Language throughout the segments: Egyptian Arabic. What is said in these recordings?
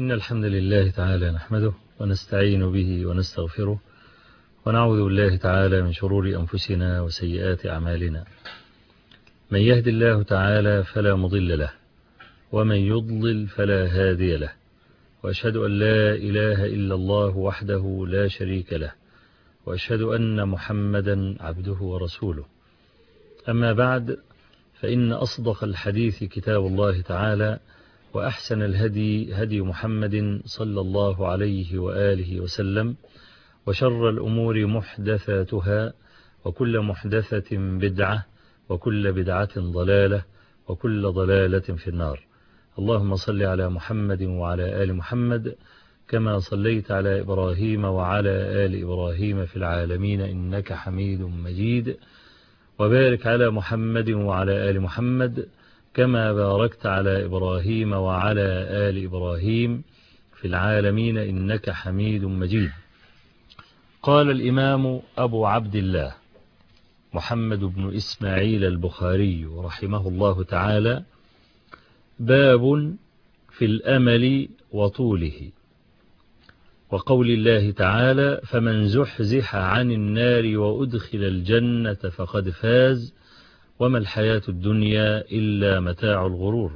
إن الحمد لله تعالى نحمده ونستعين به ونستغفره ونعوذ بالله تعالى من شرور أنفسنا وسيئات أعمالنا من يهد الله تعالى فلا مضل له ومن يضلل فلا هادي له وأشهد أن لا إله إلا الله وحده لا شريك له وأشهد أن محمدا عبده ورسوله أما بعد فإن أصدق الحديث كتاب الله تعالى وأحسن الهدي هدي محمد صلى الله عليه وآله وسلم وشر الأمور محدثاتها وكل محدثة بدعة وكل بدعة ضلالة وكل ضلالة في النار اللهم صل على محمد وعلى آل محمد كما صليت على إبراهيم وعلى آل إبراهيم في العالمين إنك حميد مجيد وبارك على محمد وعلى آل محمد كما باركت على إبراهيم وعلى آل إبراهيم في العالمين إنك حميد مجيد قال الإمام أبو عبد الله محمد بن إسماعيل البخاري رحمه الله تعالى باب في الأمل وطوله وقول الله تعالى فمن زحزح عن النار وأدخل الجنة فقد فاز وما الحياة الدنيا إلا متاع الغرور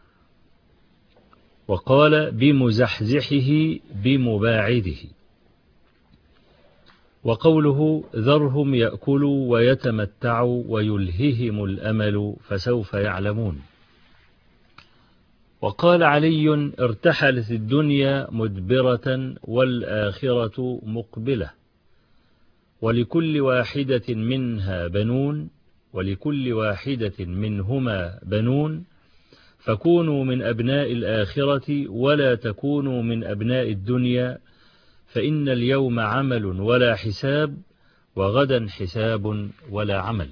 وقال بمزحزحه بمباعده وقوله ذرهم يأكلوا ويتمتعوا ويلههم الأمل فسوف يعلمون وقال علي ارتحلت الدنيا مدبرة والآخرة مقبلة ولكل واحدة منها بنون ولكل واحدة منهما بنون فكونوا من أبناء الآخرة ولا تكونوا من أبناء الدنيا فإن اليوم عمل ولا حساب وغدا حساب ولا عمل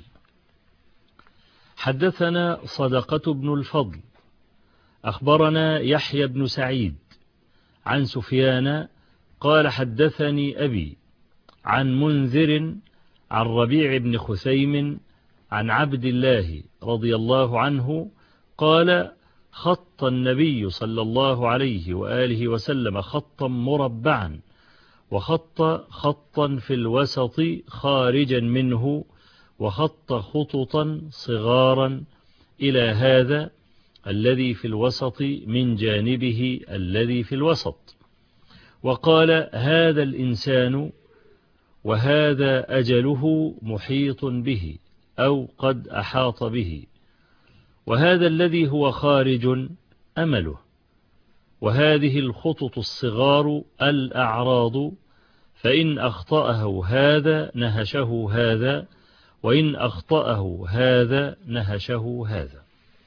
حدثنا صدقة بن الفضل أخبرنا يحيى بن سعيد عن سفيان قال حدثني أبي عن منذر عن ربيع بن خثيم عن عبد الله رضي الله عنه قال خط النبي صلى الله عليه وآله وسلم خطا مربعا وخط خطا في الوسط خارجا منه وخط خططا صغارا إلى هذا الذي في الوسط من جانبه الذي في الوسط وقال هذا الإنسان وهذا أجله محيط به أو قد أحاط به وهذا الذي هو خارج أمله وهذه الخطط الصغار الأعراض فإن أخطأه هذا نهشه هذا وإن أخطأه هذا نهشه هذا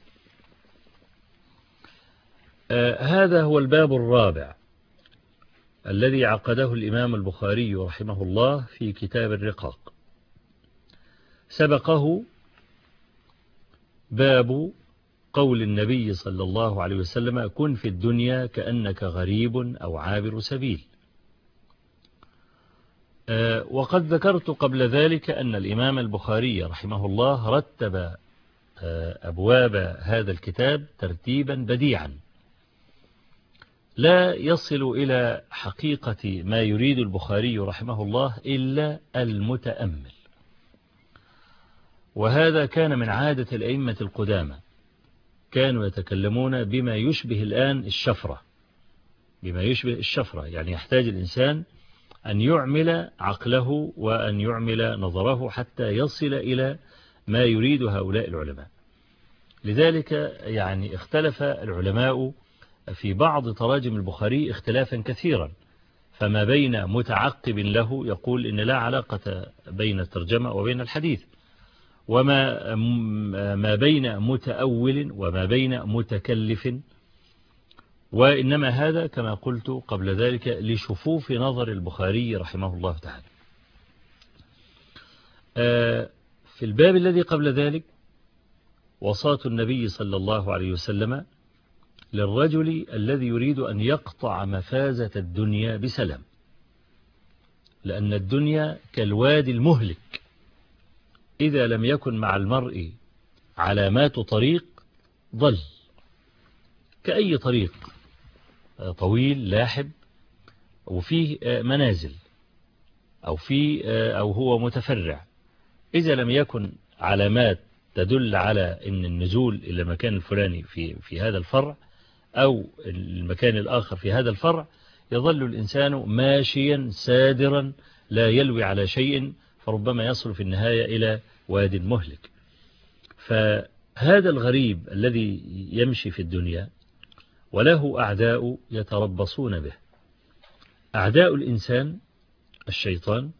آه هذا هو الباب الرابع الذي عقده الإمام البخاري رحمه الله في كتاب الرقاق سبقه باب قول النبي صلى الله عليه وسلم كن في الدنيا كأنك غريب أو عابر سبيل أه وقد ذكرت قبل ذلك أن الإمام البخاري رحمه الله رتب أه أبواب هذا الكتاب ترتيبا بديعا لا يصل إلى حقيقة ما يريد البخاري رحمه الله إلا المتأمل وهذا كان من عادة الأئمة القدامى كانوا يتكلمون بما يشبه الآن الشفرة بما يشبه الشفرة يعني يحتاج الإنسان أن يعمل عقله وأن يعمل نظره حتى يصل إلى ما يريد هؤلاء العلماء لذلك يعني اختلف العلماء في بعض تراجم البخاري اختلافا كثيرا فما بين متعقب له يقول إن لا علاقة بين الترجمة وبين الحديث وما ما بين متأول وما بين متكلف وإنما هذا كما قلت قبل ذلك لشفوف نظر البخاري رحمه الله تعالى في الباب الذي قبل ذلك وصاة النبي صلى الله عليه وسلم للرجل الذي يريد أن يقطع مفازة الدنيا بسلام لأن الدنيا كالوادي المهلك إذا لم يكن مع المرء علامات طريق ضل كأي طريق طويل لاحب وفيه منازل أو في أو هو متفرع إذا لم يكن علامات تدل على أن النزول إلى المكان الفلاني في في هذا الفرع أو المكان الآخر في هذا الفرع يظل الإنسان ماشيا سادرا لا يلوي على شيء فربما يصل في النهاية إلى واد مهلك فهذا الغريب الذي يمشي في الدنيا وله أعداء يتربصون به أعداء الإنسان الشيطان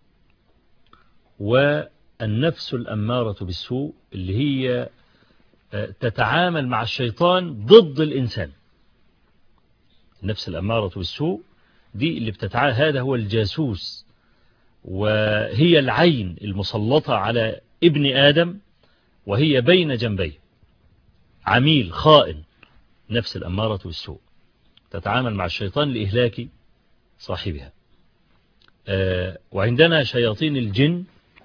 والنفس الأمارة بالسوء اللي هي تتعامل مع الشيطان ضد الإنسان النفس الأمارة بالسوء دي اللي بتتعامل هذا هو الجاسوس وهي العين المسلطة على ابن آدم وهي بين جنبيه عميل خائن نفس الأمارة بالسوء تتعامل مع الشيطان لإهلاك صاحبها وعندنا شياطين الجن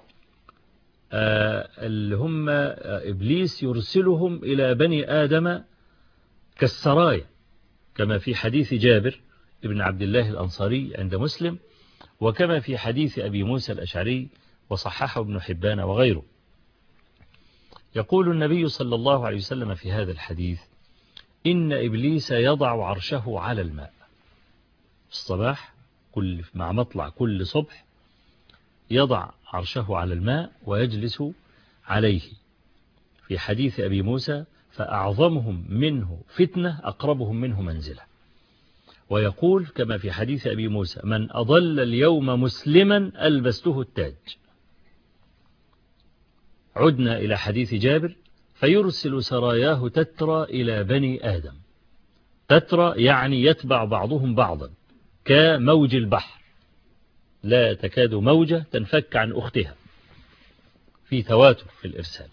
اللي هم إبليس يرسلهم إلى بني آدم كالسرايا كما في حديث جابر ابن عبد الله الأنصاري عند مسلم وكما في حديث أبي موسى الأشعري وصححه ابن حبان وغيره يقول النبي صلى الله عليه وسلم في هذا الحديث إن إبليس يضع عرشه على الماء الصباح كل مع مطلع كل صبح يضع عرشه على الماء ويجلس عليه في حديث أبي موسى فأعظمهم منه فتنة أقربهم منه منزلة ويقول كما في حديث أبي موسى من أضل اليوم مسلما ألبسته التاج عدنا إلى حديث جابر فيرسل سراياه تترى إلى بني آدم تترى يعني يتبع بعضهم بعضا كموج البحر لا تكاد موجة تنفك عن أختها في تواتر في الإرسال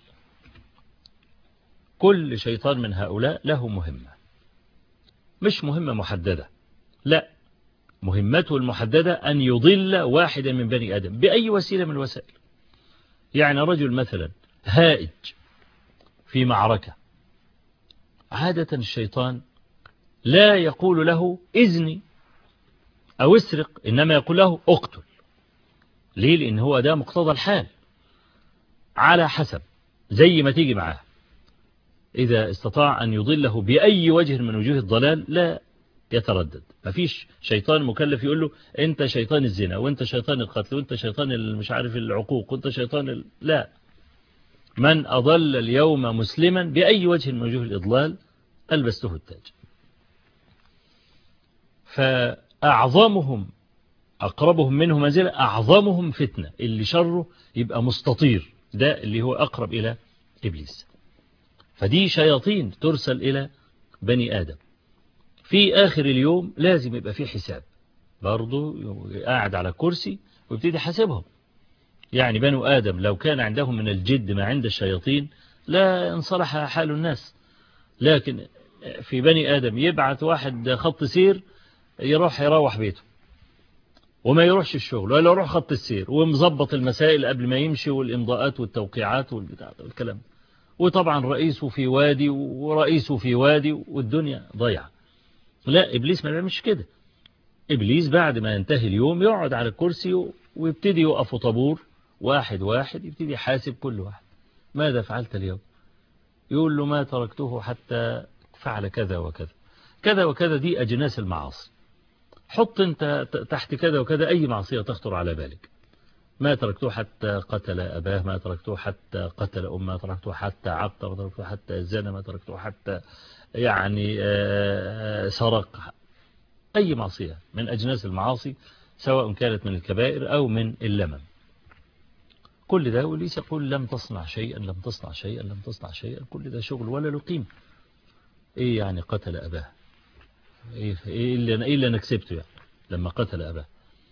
كل شيطان من هؤلاء له مهمة مش مهمة محددة لا مهمته المحددة أن يضل واحدا من بني آدم بأي وسيلة من الوسائل يعني رجل مثلا هائج في معركة عادة الشيطان لا يقول له إذني أو اسرق إنما يقول له اقتل ليه لأن هو ده مقتضى الحال على حسب زي ما تيجي معاه إذا استطاع أن يضله بأي وجه من وجوه الضلال لا يتردد مفيش شيطان مكلف يقول له أنت شيطان الزنا وأنت شيطان القتل وأنت شيطان مش عارف العقوق وأنت شيطان ال... لا من أضل اليوم مسلما بأي وجه من وجوه الإضلال ألبسته التاج فأعظمهم أقربهم منه منزلة أعظمهم فتنة اللي شره يبقى مستطير ده اللي هو أقرب إلى إبليس فدي شياطين ترسل إلى بني آدم في آخر اليوم لازم يبقى في حساب برضو قاعد على كرسي ويبتدي حاسبهم يعني بنو آدم لو كان عندهم من الجد ما عند الشياطين لا انصلح حال الناس لكن في بني آدم يبعث واحد خط سير يروح يروح بيته وما يروحش الشغل ولا يروح خط السير ومظبط المسائل قبل ما يمشي والإمضاءات والتوقيعات والبتاع والكلام وطبعا رئيسه في وادي ورئيسه في وادي والدنيا ضيعة لا إبليس ما بيعملش كده إبليس بعد ما ينتهي اليوم يقعد على الكرسي ويبتدي يقف طابور واحد واحد يبتدي يحاسب كل واحد ماذا فعلت اليوم يقول له ما تركته حتى فعل كذا وكذا كذا وكذا دي أجناس المعاصي حط انت تحت كذا وكذا أي معصية تخطر على بالك ما تركته حتى قتل أباه ما تركته حتى قتل أمه ما تركته حتى عقد ما تركته حتى زنا ما تركته حتى يعني سرق أي معصية من أجناس المعاصي سواء كانت من الكبائر أو من اللمم كل ده وليس يقول لم تصنع شيئا لم تصنع شيئا لم تصنع شيئا كل ده شغل ولا له قيمة إيه يعني قتل أباه إيه, إيه, اللي, إيه اللي أنا كسبته يعني لما قتل أباه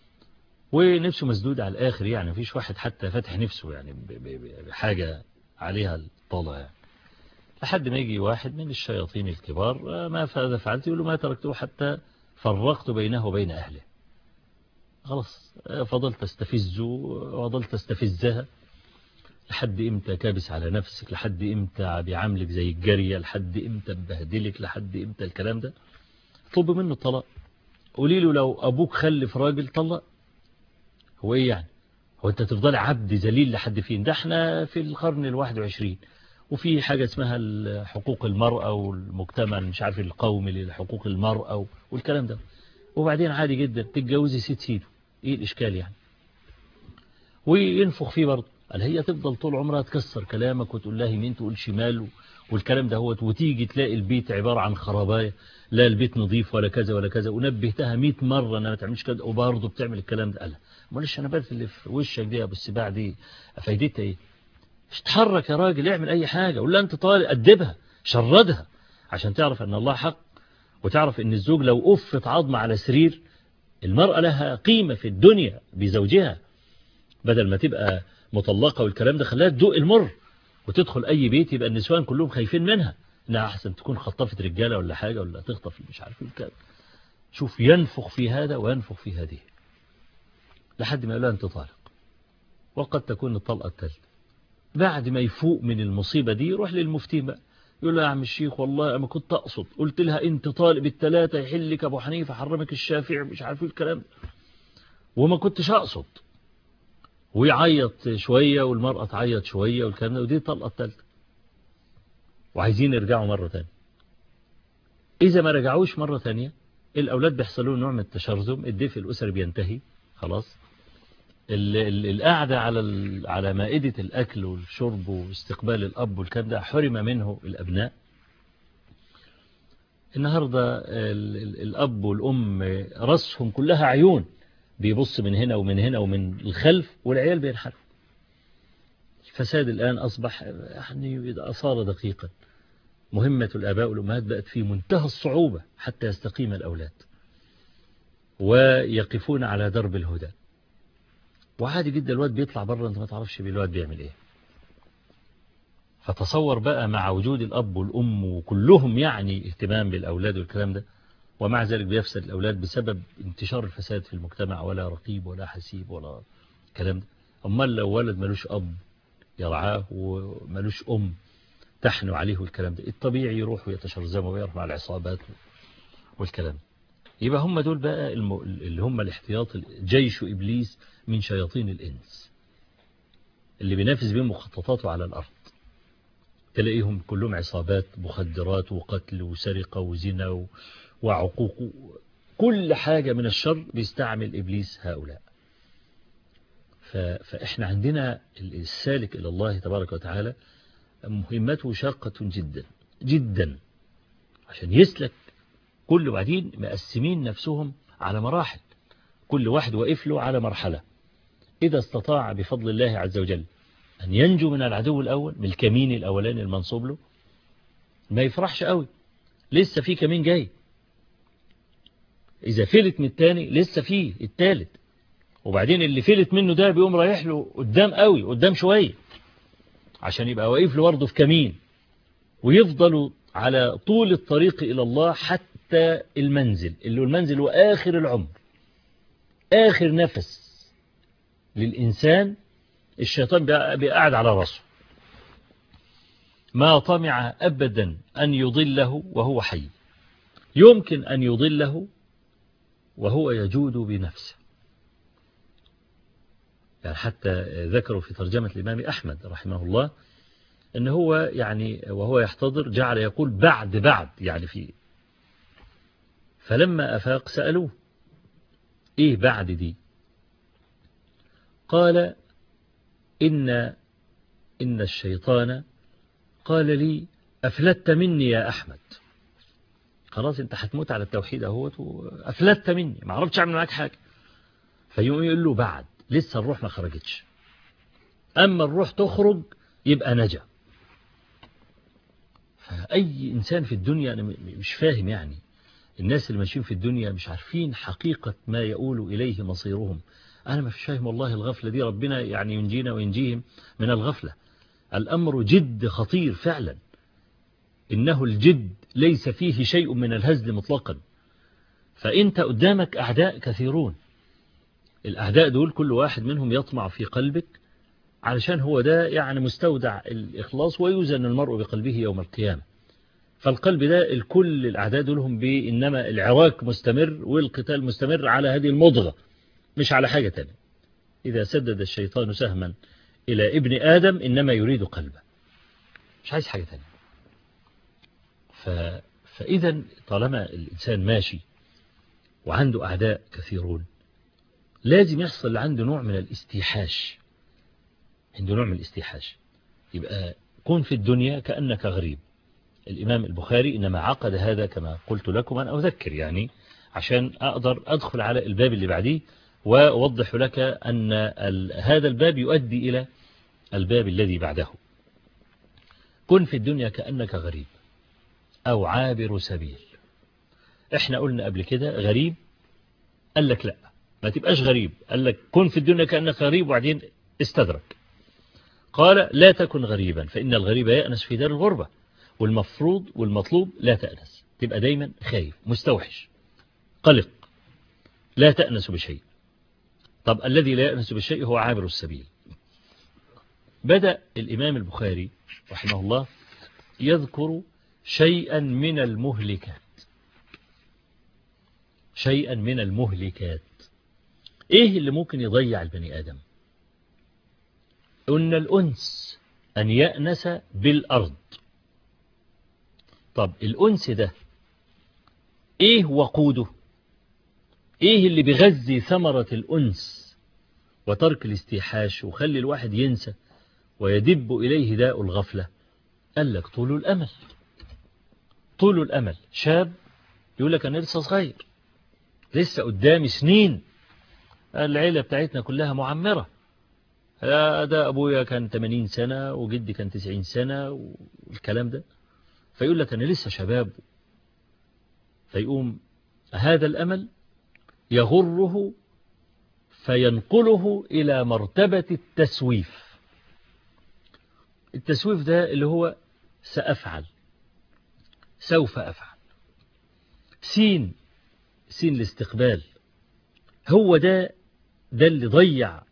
ونفسه مسدود على الآخر يعني مفيش واحد حتى فتح نفسه يعني بحاجة عليها الطالع يعني لحد ما يجي واحد من الشياطين الكبار ما فهذا فعلت يقول له ما تركته حتى فرقت بينه وبين أهله خلاص فضلت تستفزه وفضلت تستفزها لحد امتى كابس على نفسك لحد امتى بيعاملك زي الجارية لحد امتى ببهدلك لحد امتى الكلام ده طلب منه الطلاق قولي له لو أبوك خلف راجل طلق هو إيه يعني هو أنت تفضل عبد ذليل لحد فين ده احنا في القرن الواحد وعشرين وفي حاجة اسمها حقوق المرأة والمجتمع مش عارف القومي لحقوق المرأة والكلام ده وبعدين عادي جدا تتجوزي ست سيده ايه الاشكال يعني وينفخ فيه برضه قال هي تفضل طول عمرها تكسر كلامك وتقول لها يمين تقول شمال والكلام ده هو وتيجي تلاقي البيت عبارة عن خرابايه لا البيت نظيف ولا كذا ولا كذا ونبهتها 100 مرة انها ما تعملش كذا وبرضه بتعمل الكلام ده قال معلش انا بس اللي في وشك دي يا ابو السباع دي فايدتها ايه اتحرك يا راجل اعمل اي حاجة قول لها انت طالق ادبها شردها عشان تعرف ان الله حق وتعرف ان الزوج لو أفت عظمة على سرير المرأة لها قيمة في الدنيا بزوجها بدل ما تبقى مطلقة والكلام ده خلاها تدوق المر وتدخل أي بيت يبقى النسوان كلهم خايفين منها إنها أحسن تكون خطفت رجالة ولا حاجة ولا تخطف مش عارف الكلام شوف ينفخ في هذا وينفخ في هذه لحد ما يقول أنت طالق وقد تكون الطلقة الثالثة بعد ما يفوق من المصيبة دي يروح للمفتي بقى يقول له يا عم الشيخ والله ما كنت أقصد قلت لها أنت طالب الثلاثة يحلك أبو حنيفة حرمك الشافعي مش عارف الكلام وما كنتش أقصد ويعيط شوية والمرأة تعيط شوية والكلام ده ودي الطلقة الثالثة وعايزين يرجعوا مرة ثانيه إذا ما رجعوش مرة ثانيه الأولاد بيحصلوا نوع من التشرذم الدفء الأسري بينتهي خلاص القعدة على على مائدة الأكل والشرب واستقبال الأب والكلام ده حرم منه الأبناء النهاردة الأب والأم رأسهم كلها عيون بيبص من هنا ومن هنا ومن الخلف والعيال بينحرفوا الفساد الآن أصبح يعني أصار دقيقا مهمة الآباء والأمهات بقت في منتهى الصعوبة حتى يستقيم الأولاد ويقفون على درب الهدى وعادي جدا الواد بيطلع بره انت ما تعرفش الواد بيعمل ايه فتصور بقى مع وجود الأب والأم وكلهم يعني اهتمام بالأولاد والكلام ده ومع ذلك بيفسد الأولاد بسبب انتشار الفساد في المجتمع ولا رقيب ولا حسيب ولا الكلام ده أمال لو ولد ملوش أب يرعاه وملوش أم تحنوا عليه والكلام ده الطبيعي يروح ويتشرزم ويروح مع العصابات والكلام يبقى هم دول بقى اللي هم الاحتياط جيش إبليس من شياطين الإنس اللي بينافس بهم مخططاته على الأرض تلاقيهم كلهم عصابات مخدرات وقتل وسرقة وزنا وعقوق كل حاجة من الشر بيستعمل إبليس هؤلاء فإحنا عندنا السالك إلى الله تبارك وتعالى مهمته شاقة جدا جدا عشان يسلك كل بعدين مقسمين نفسهم على مراحل كل واحد واقف له على مرحلة إذا استطاع بفضل الله عز وجل أن ينجو من العدو الأول من الكمين الأولاني المنصوب له ما يفرحش قوي لسه في كمين جاي إذا فلت من التاني لسه فيه التالت وبعدين اللي فلت منه ده بيقوم رايح له قدام قوي قدام شوية عشان يبقى واقف له برضه في كمين ويفضلوا على طول الطريق إلى الله حتى المنزل اللي هو المنزل هو آخر العمر آخر نفس للإنسان الشيطان بيقعد على رأسه ما طمع أبدا أن يضله وهو حي يمكن أن يضله وهو يجود بنفسه يعني حتى ذكروا في ترجمة الإمام أحمد رحمه الله أن هو يعني وهو يحتضر جعل يقول بعد بعد يعني في فلما أفاق سألوه إيه بعد دي قال إن إن الشيطان قال لي أفلت مني يا أحمد خلاص انت هتموت على التوحيد اهوت وافلت مني ما عرفتش اعمل معاك حاجه فيقوم يقول له بعد لسه الروح ما خرجتش اما الروح تخرج يبقى نجا فاي انسان في الدنيا انا مش فاهم يعني الناس اللي ماشيين في الدنيا مش عارفين حقيقة ما يقول إليه مصيرهم أنا مش فاهم والله الغفلة دي ربنا يعني ينجينا وينجيهم من الغفلة الأمر جد خطير فعلا إنه الجد ليس فيه شيء من الهزل مطلقا فأنت قدامك أعداء كثيرون الأعداء دول كل واحد منهم يطمع في قلبك علشان هو ده يعني مستودع الإخلاص ويوزن المرء بقلبه يوم القيامة فالقلب ده الكل الأعداء دولهم بإنما العراك مستمر والقتال مستمر على هذه المضغة مش على حاجة تانية إذا سدد الشيطان سهما إلى ابن آدم إنما يريد قلبه مش عايز حاجة تانية ف... فإذا طالما الإنسان ماشي وعنده أعداء كثيرون لازم يحصل عنده نوع من الاستيحاش عنده نوع من الاستيحاش يبقى كن في الدنيا كأنك غريب الإمام البخاري إنما عقد هذا كما قلت لكم أن أذكر يعني عشان أقدر أدخل على الباب اللي بعديه وأوضح لك أن هذا الباب يؤدي إلى الباب الذي بعده كن في الدنيا كأنك غريب أو عابر سبيل احنا قلنا قبل كده غريب قال لك لا ما تبقاش غريب قال لك كن في الدنيا كأنك غريب وبعدين استدرك قال لا تكن غريبا فإن الغريب يأنس في دار الغربة والمفروض والمطلوب لا تأنس تبقى دايما خايف مستوحش قلق لا تأنس بشيء طب الذي لا يأنس بشيء هو عابر السبيل بدأ الإمام البخاري رحمه الله يذكر شيئا من المهلكات شيئا من المهلكات ايه اللي ممكن يضيع البني آدم قلنا الأنس أن يأنس بالأرض طب الأنس ده ايه وقوده ايه اللي بيغذي ثمرة الأنس وترك الاستيحاش وخلي الواحد ينسى ويدب إليه داء الغفلة قال لك طول الأمل طول الأمل شاب يقول لك أنا لسه صغير لسه قدامي سنين العيلة بتاعتنا كلها معمرة ده أبويا كان 80 سنة وجدي كان 90 سنة والكلام ده فيقول لك أنا لسه شباب فيقوم هذا الأمل يغره فينقله إلى مرتبة التسويف التسويف ده اللي هو سأفعل سوف أفعل سين سين الاستقبال هو ده ده اللي ضيع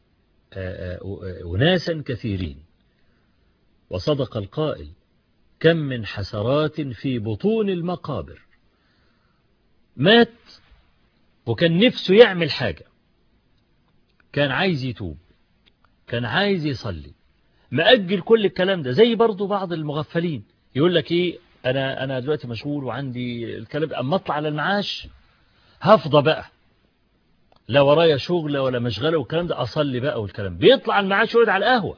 أناسا كثيرين وصدق القائل كم من حسرات في بطون المقابر مات وكان نفسه يعمل حاجة كان عايز يتوب كان عايز يصلي مأجل كل الكلام ده زي برضو بعض المغفلين يقول لك ايه انا انا دلوقتي مشغول وعندي الكلام اما اطلع على المعاش هفضى بقى لا ورايا شغل ولا مشغله والكلام ده اصلي بقى والكلام بيطلع المعاش يقعد على القهوه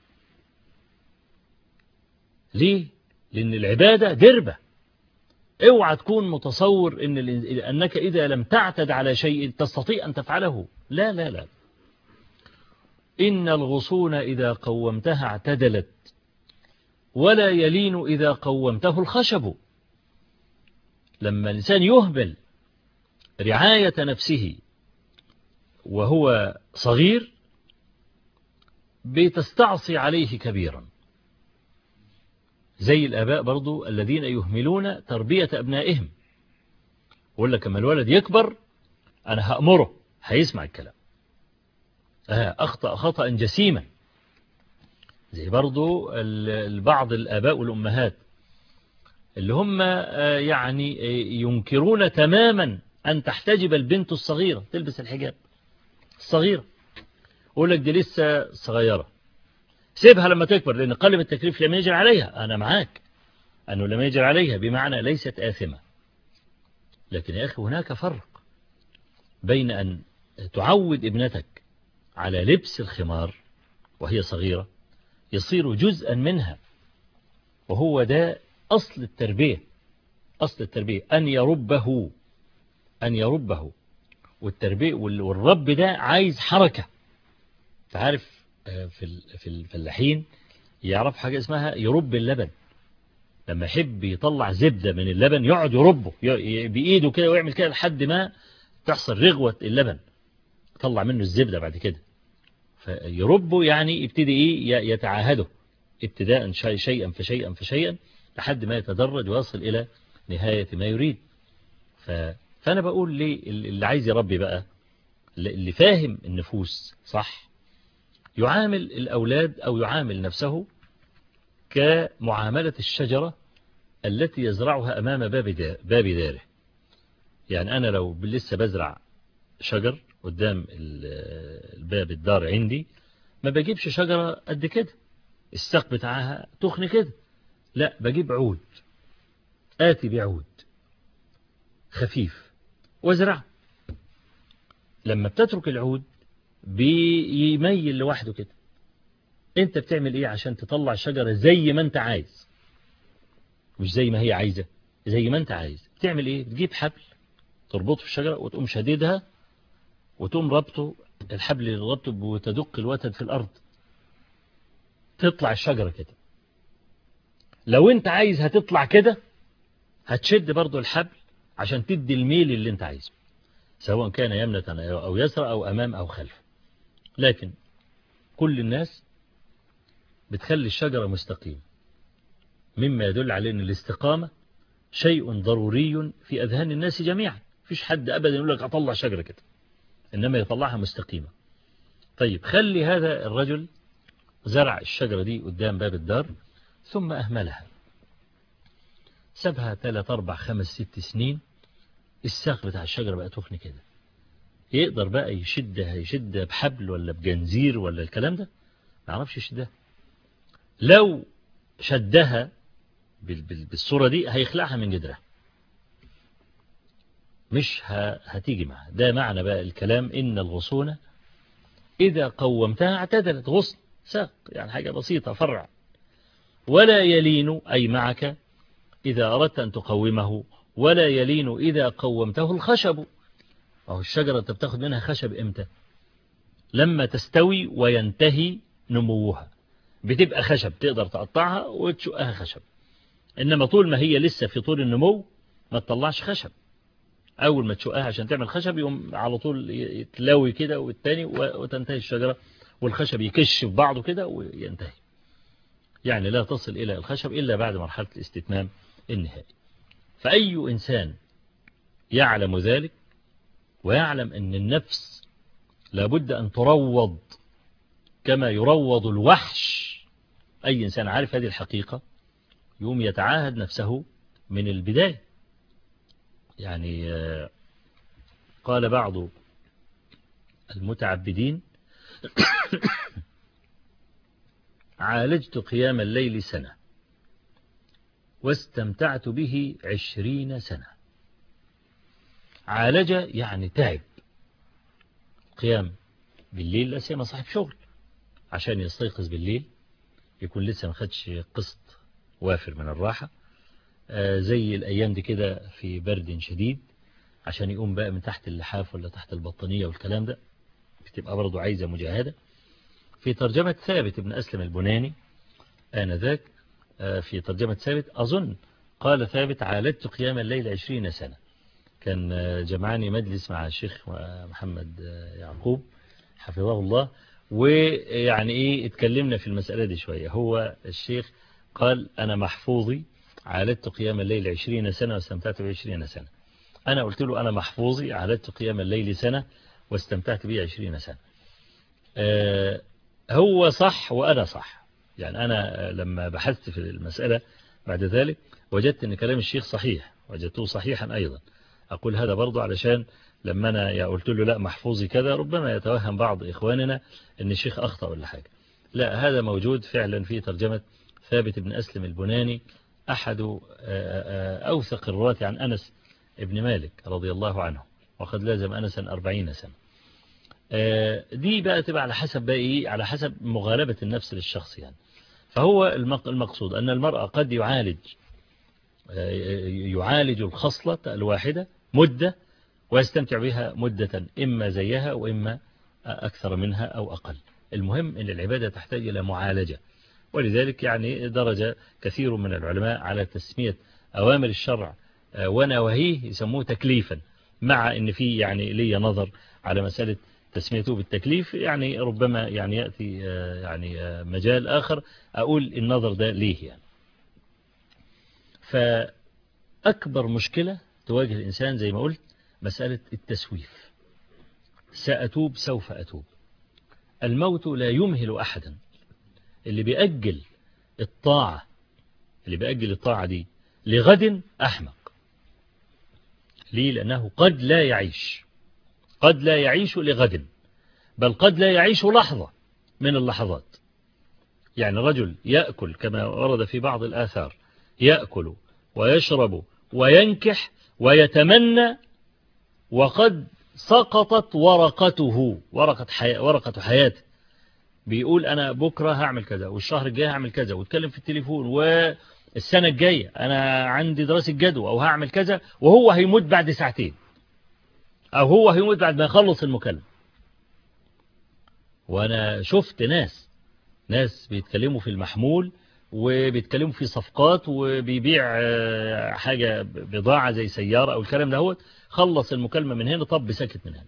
ليه لان العباده دربه اوعى تكون متصور ان انك اذا لم تعتد على شيء تستطيع ان تفعله لا لا لا ان الغصون اذا قومتها اعتدلت ولا يلين إذا قومته الخشب لما الإنسان يهمل رعاية نفسه وهو صغير بتستعصي عليه كبيرا زي الآباء برضو الذين يهملون تربية أبنائهم يقول لك لما الولد يكبر أنا هأمره هيسمع الكلام أخطأ خطأ جسيما زي برضو بعض الآباء والأمهات اللي هم يعني ينكرون تماما أن تحتجب البنت الصغيرة تلبس الحجاب الصغيرة يقول لك دي لسه صغيرة سيبها لما تكبر لأن قلب التكليف لم يجر عليها أنا معاك أنه لم يجر عليها بمعنى ليست آثمة لكن يا أخي هناك فرق بين أن تعود ابنتك على لبس الخمار وهي صغيرة يصير جزءا منها وهو ده أصل التربية أصل التربية أن يربه أن يربه والتربية والرب ده عايز حركة تعرف في في الفلاحين يعرف حاجة اسمها يرب اللبن لما يحب يطلع زبدة من اللبن يقعد يربه بإيده كده ويعمل كده لحد ما تحصل رغوة اللبن يطلع منه الزبدة بعد كده فيربه يعني يبتدي إيه يتعاهده ابتداء شيئا فشيئا فشيئا لحد ما يتدرج ويصل إلى نهاية ما يريد فأنا بقول ليه اللي عايز يربي بقى اللي فاهم النفوس صح يعامل الأولاد أو يعامل نفسه كمعاملة الشجرة التي يزرعها أمام باب باب داره يعني أنا لو لسه بزرع شجر قدام الباب الدار عندي ما بجيبش شجرة قد كده الساق بتاعها تخن كده لا بجيب عود آتي بعود خفيف وازرعه لما بتترك العود بيميل لوحده كده انت بتعمل ايه عشان تطلع شجرة زي ما انت عايز مش زي ما هي عايزة زي ما انت عايز بتعمل ايه بتجيب حبل تربطه في الشجرة وتقوم شديدها وتقوم ربطه الحبل اللي ربطه وتدق الوتد في الأرض تطلع الشجرة كده لو انت عايز هتطلع كده هتشد برضو الحبل عشان تدي الميل اللي انت عايزه سواء كان يمنة أو يسرى أو أمام أو خلف لكن كل الناس بتخلي الشجرة مستقيم مما يدل على أن الاستقامة شيء ضروري في أذهان الناس جميعا فيش حد أبدا يقول لك أطلع شجرة كده إنما يطلعها مستقيمة طيب خلي هذا الرجل زرع الشجرة دي قدام باب الدار ثم أهملها سابها ثلاث أربع خمس ست سنين الساق بتاع الشجرة بقى تخن كده يقدر بقى يشدها يشدها بحبل ولا بجنزير ولا الكلام ده ما يعرفش يشدها لو شدها بالصورة دي هيخلعها من جدرها مش هتيجي معها ده معنى بقى الكلام إن الغصونة إذا قومتها اعتدلت غصن ساق يعني حاجة بسيطة فرع ولا يلين أي معك إذا أردت أن تقومه ولا يلين إذا قومته الخشب أو الشجرة أنت بتاخد منها خشب إمتى لما تستوي وينتهي نموها بتبقى خشب تقدر تقطعها وتشقها خشب إنما طول ما هي لسه في طول النمو ما تطلعش خشب أول ما تشقها عشان تعمل خشب يقوم على طول يتلوي كده والتاني وتنتهي الشجرة والخشب يكش في بعضه كده وينتهي يعني لا تصل إلى الخشب إلا بعد مرحلة الاستتمام النهائي فأي إنسان يعلم ذلك ويعلم أن النفس لابد أن تروض كما يروض الوحش أي إنسان عارف هذه الحقيقة يوم يتعاهد نفسه من البداية يعني قال بعض المتعبدين عالجت قيام الليل سنة واستمتعت به عشرين سنة عالج يعني تعب قيام بالليل لا سيما صاحب شغل عشان يستيقظ بالليل يكون لسه ما خدش قسط وافر من الراحة آه زي الأيام دي كده في برد شديد عشان يقوم بقى من تحت اللحاف ولا تحت البطانية والكلام ده بتبقى برضه عايزة مجاهدة في ترجمة ثابت ابن أسلم البناني آنذاك آه في ترجمة ثابت أظن قال ثابت عالجت قيام الليل عشرين سنة كان جمعاني مجلس مع الشيخ محمد يعقوب حفظه الله ويعني ايه اتكلمنا في المسألة دي شوية هو الشيخ قال أنا محفوظي عالجت قيام الليل عشرين سنة واستمتعت بعشرين سنة أنا قلت له أنا محفوظي عالجت قيام الليل سنة واستمتعت به عشرين سنة آه هو صح وأنا صح يعني أنا لما بحثت في المسألة بعد ذلك وجدت أن كلام الشيخ صحيح وجدته صحيحا أيضا أقول هذا برضو علشان لما أنا قلت له لا محفوظي كذا ربما يتوهم بعض إخواننا أن الشيخ أخطأ ولا حاجة لا هذا موجود فعلا في ترجمة ثابت بن أسلم البناني أحد أوثق الرواة عن أنس ابن مالك رضي الله عنه وقد لازم أنسا أربعين سنة دي بقى تبقى على حسب بقى إيه على حسب مغالبة النفس للشخص يعني فهو المقصود أن المرأة قد يعالج يعالج الخصلة الواحدة مدة ويستمتع بها مدة إما زيها وإما أكثر منها أو أقل المهم أن العبادة تحتاج إلى معالجة ولذلك يعني درجة كثير من العلماء على تسمية أوامر الشرع ونواهيه يسموه تكليفا مع أن في يعني لي نظر على مسألة تسميته بالتكليف يعني ربما يعني يأتي يعني مجال آخر أقول النظر ده ليه يعني فأكبر مشكلة تواجه الإنسان زي ما قلت مسألة التسويف سأتوب سوف أتوب الموت لا يمهل أحدا اللي بيأجل الطاعة اللي بيأجل الطاعة دي لغد أحمق ليه لأنه قد لا يعيش قد لا يعيش لغد بل قد لا يعيش لحظة من اللحظات يعني رجل يأكل كما ورد في بعض الآثار يأكل ويشرب وينكح ويتمنى وقد سقطت ورقته ورقة, حي... ورقة حياته بيقول أنا بكرة هعمل كذا والشهر الجاي هعمل كذا واتكلم في التليفون والسنة الجاية أنا عندي دراسة جدوى أو هعمل كذا وهو هيموت بعد ساعتين أو هو هيموت بعد ما يخلص المكالمة وأنا شفت ناس ناس بيتكلموا في المحمول وبيتكلموا في صفقات وبيبيع حاجة بضاعة زي سيارة أو الكلام دهوت خلص المكالمة من هنا طب سكت من هنا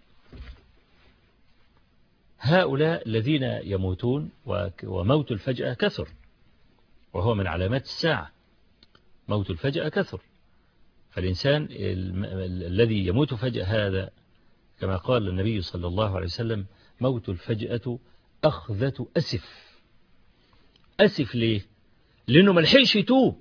هؤلاء الذين يموتون وموت الفجأة كثر وهو من علامات الساعة موت الفجأة كثر فالإنسان الذي يموت فجأة هذا كما قال النبي صلى الله عليه وسلم موت الفجأة أخذة أسف أسف ليه لأنه ملحقش يتوب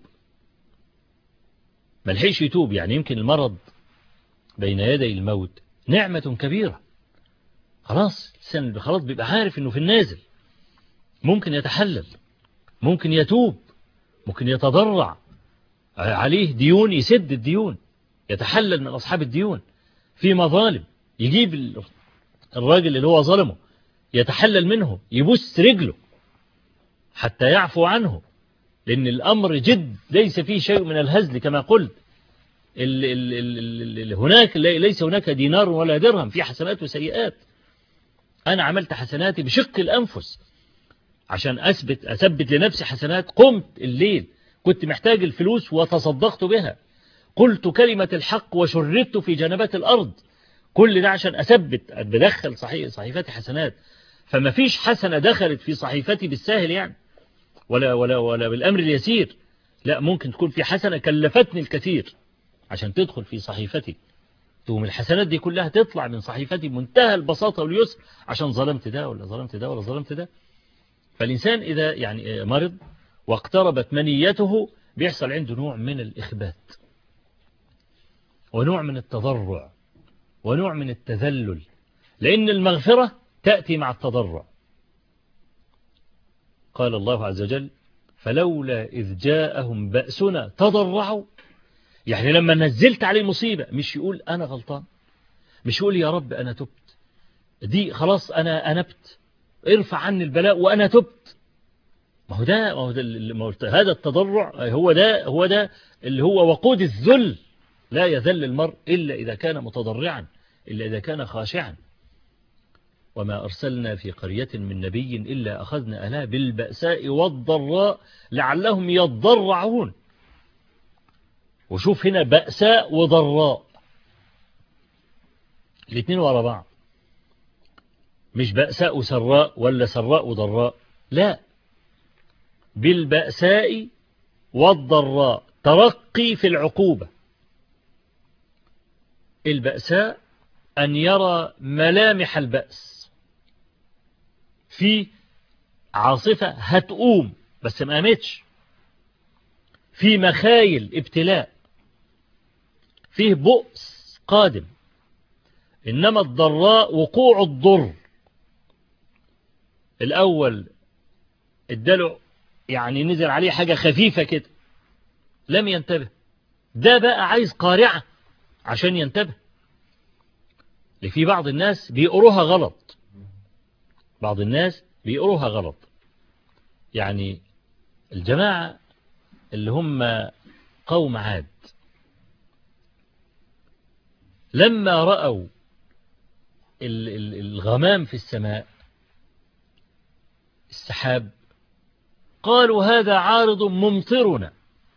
ملحقش يتوب يعني يمكن المرض بين يدي الموت نعمة كبيرة خلاص الإنسان خلاص بيبقى عارف أنه في النازل ممكن يتحلل ممكن يتوب ممكن يتضرع عليه ديون يسد الديون يتحلل من أصحاب الديون في مظالم يجيب الراجل اللي هو ظلمه يتحلل منه يبص رجله حتى يعفو عنه لأن الأمر جد ليس فيه شيء من الهزل كما قلت ال ال ال ال هناك ليس هناك دينار ولا درهم في حسنات وسيئات أنا عملت حسناتي بشق الأنفس عشان أثبت أثبت لنفسي حسنات قمت الليل كنت محتاج الفلوس وتصدقت بها قلت كلمة الحق وشردت في جنبات الأرض كل ده عشان أثبت بدخل صحيح صحيفتي حسنات فما فيش حسنة دخلت في صحيفتي بالساهل يعني ولا, ولا, ولا بالأمر اليسير لا ممكن تكون في حسنة كلفتني الكثير عشان تدخل في صحيفتي تقوم الحسنات دي كلها تطلع من صحيفتي بمنتهى البساطة واليسر عشان ظلمت ده ولا ظلمت ده ولا ظلمت ده فالإنسان إذا يعني مرض واقتربت منيته بيحصل عنده نوع من الإخبات ونوع من التضرع ونوع من التذلل لأن المغفرة تأتي مع التضرع قال الله عز وجل فلولا إذ جاءهم بأسنا تضرعوا يعني لما نزلت عليه مصيبة مش يقول أنا غلطان مش يقول يا رب أنا تبت دي خلاص أنا أنبت ارفع عني البلاء وأنا تبت ما هو ده, ما هو ده ما هو هذا التضرع هو ده هو ده اللي هو وقود الذل لا يذل المرء إلا إذا كان متضرعا إلا إذا كان خاشعا وما أرسلنا في قرية من نبي إلا أخذنا أهلها بالبأساء والضراء لعلهم يضرعون وشوف هنا بأساء وضراء الاثنين ورا بعض مش بأساء وسراء ولا سراء وضراء لا بالبأساء والضراء ترقي في العقوبة البأساء أن يرى ملامح البأس في عاصفة هتقوم بس ما قامتش في مخايل ابتلاء فيه بؤس قادم إنما الضراء وقوع الضر الأول اداله يعني نزل عليه حاجة خفيفة كده لم ينتبه ده بقى عايز قارعة عشان ينتبه لفي بعض الناس بيقروها غلط بعض الناس بيقروها غلط يعني الجماعة اللي هم قوم عاد لما رأوا الغمام في السماء السحاب قالوا هذا عارض ممطرنا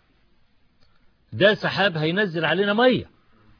ده سحاب هينزل علينا مية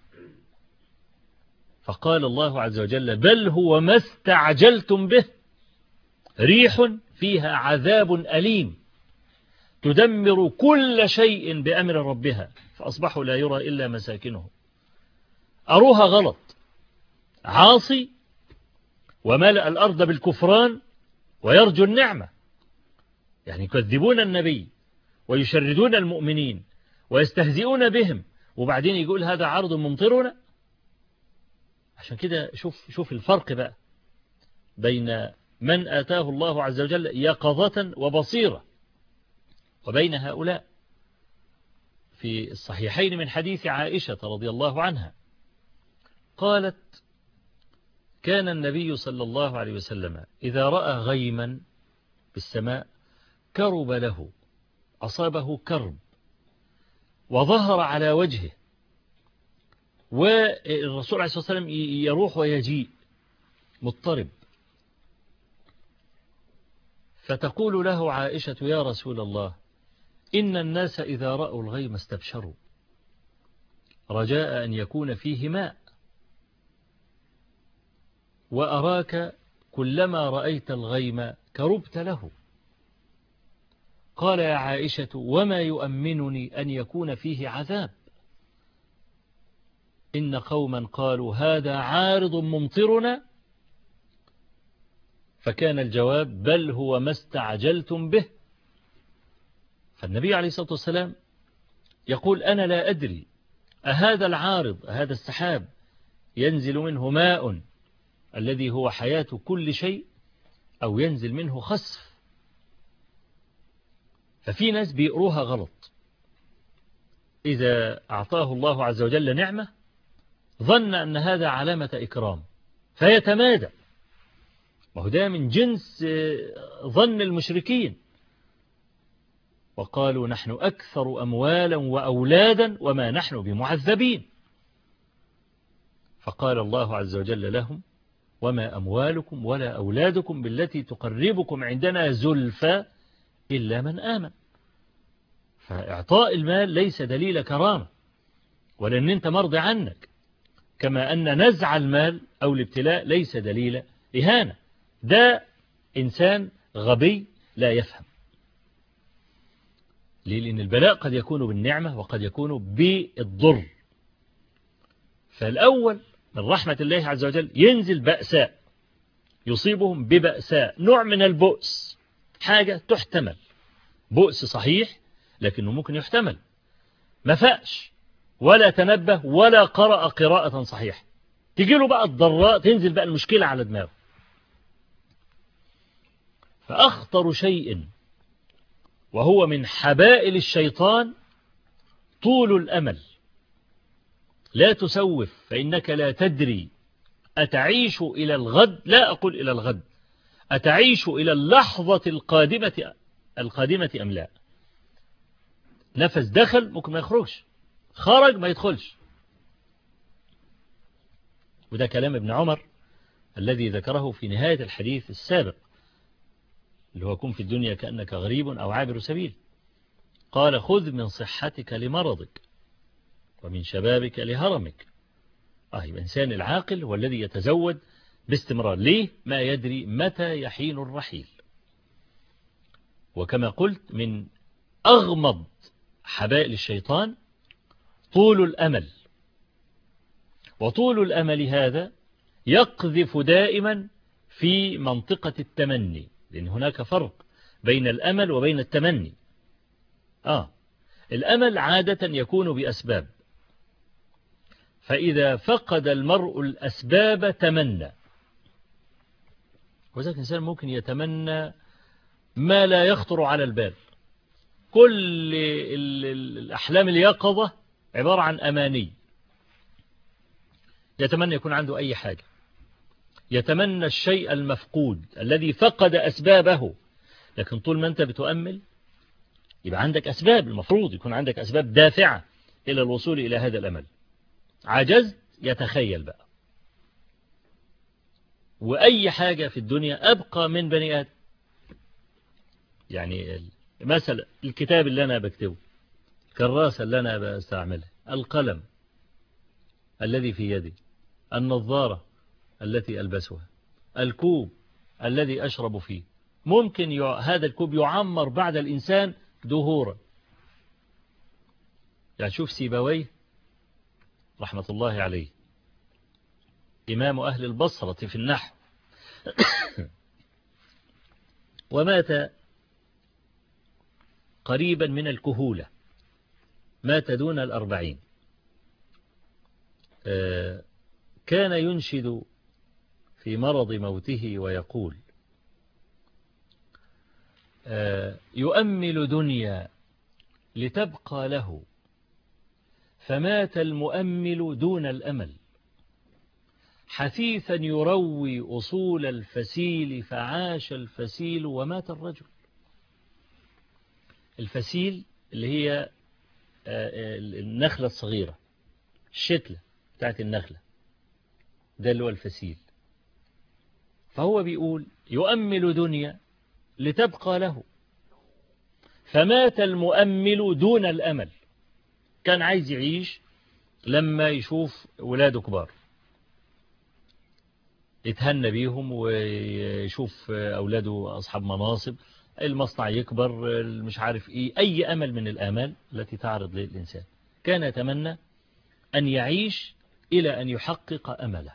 فقال الله عز وجل بل هو ما استعجلتم به ريح فيها عذاب أليم تدمر كل شيء بأمر ربها فأصبحوا لا يرى إلا مساكنهم أروها غلط عاصي وملأ الأرض بالكفران ويرجو النعمة يعني يكذبون النبي ويشردون المؤمنين ويستهزئون بهم وبعدين يقول هذا عرض ممطرنا عشان كده شوف شوف الفرق بقى بين من آتاه الله عز وجل يقظة وبصيرة وبين هؤلاء في الصحيحين من حديث عائشة رضي الله عنها قالت كان النبي صلى الله عليه وسلم إذا رأى غيما بالسماء كرب له أصابه كرب وظهر على وجهه والرسول عليه الصلاة والسلام يروح ويجيء مضطرب فتقول له عائشة يا رسول الله إن الناس إذا رأوا الغيم استبشروا رجاء أن يكون فيه ماء وأراك كلما رأيت الغيم كربت له قال يا عائشة وما يؤمنني أن يكون فيه عذاب إن قوما قالوا هذا عارض ممطرنا فكان الجواب بل هو ما استعجلتم به فالنبي عليه الصلاة والسلام يقول أنا لا أدري أهذا العارض هذا السحاب ينزل منه ماء الذي هو حياة كل شيء أو ينزل منه خسف ففي ناس بيقروها غلط إذا أعطاه الله عز وجل نعمة ظن أن هذا علامة إكرام فيتمادى وهو ده من جنس ظن المشركين وقالوا نحن أكثر أموالا وأولادا وما نحن بمعذبين فقال الله عز وجل لهم وما أموالكم ولا أولادكم بالتي تقربكم عندنا زلفى إلا من آمن فإعطاء المال ليس دليل كرامة ولأن أنت مرضي عنك كما أن نزع المال أو الابتلاء ليس دليل إهانة ده إنسان غبي لا يفهم ليه لأن البلاء قد يكون بالنعمة وقد يكون بالضر فالأول من رحمة الله عز وجل ينزل بأساء يصيبهم ببأساء نوع من البؤس حاجة تحتمل بؤس صحيح لكنه ممكن يحتمل ما فاش ولا تنبه ولا قرأ قراءة صحيحة تجي له بقى الضراء تنزل بقى المشكلة على دماغه فأخطر شيء وهو من حبائل الشيطان طول الأمل لا تسوف فإنك لا تدري أتعيش إلى الغد لا أقول إلى الغد أتعيش إلى اللحظة القادمة القادمة أم لا نفس دخل ممكن ما يخرجش خرج ما يدخلش وده كلام ابن عمر الذي ذكره في نهاية الحديث السابق اللي هو كن في الدنيا كأنك غريب أو عابر سبيل قال خذ من صحتك لمرضك ومن شبابك لهرمك آه الإنسان العاقل هو الذي يتزود باستمرار ليه ما يدري متى يحين الرحيل وكما قلت من أغمض حبائل الشيطان طول الأمل وطول الأمل هذا يقذف دائما في منطقة التمني لأن هناك فرق بين الأمل وبين التمني آه الأمل عادة يكون بأسباب فإذا فقد المرء الأسباب تمنى وذلك الإنسان ممكن يتمنى ما لا يخطر على البال كل الأحلام اليقظة عبارة عن أماني يتمنى يكون عنده أي حاجة يتمنى الشيء المفقود الذي فقد أسبابه لكن طول ما أنت بتؤمل يبقى عندك أسباب المفروض يكون عندك أسباب دافعة إلى الوصول إلى هذا الأمل عجزت يتخيل بقى وأي حاجة في الدنيا أبقى من بني آدم يعني مثلا الكتاب اللي أنا بكتبه الكراسة اللي أنا بستعملها القلم الذي في يدي النظارة التي ألبسها الكوب الذي أشرب فيه ممكن ي... هذا الكوب يعمر بعد الإنسان دهورا يعني شوف سيبويه رحمة الله عليه إمام أهل البصرة في النحو ومات قريبا من الكهولة مات دون الأربعين كان ينشد في مرض موته ويقول يؤمل دنيا لتبقى له فمات المؤمل دون الأمل حثيثا يروي أصول الفسيل فعاش الفسيل ومات الرجل الفسيل اللي هي النخلة الصغيرة الشتلة بتاعت النخلة ده اللي هو الفسيل فهو بيقول يؤمل دنيا لتبقى له فمات المؤمل دون الأمل كان عايز يعيش لما يشوف ولاده كبار يتهنى بيهم ويشوف أولاده أصحاب مناصب المصنع يكبر مش عارف إيه أي أمل من الآمال التي تعرض للإنسان كان يتمنى أن يعيش إلى أن يحقق أمله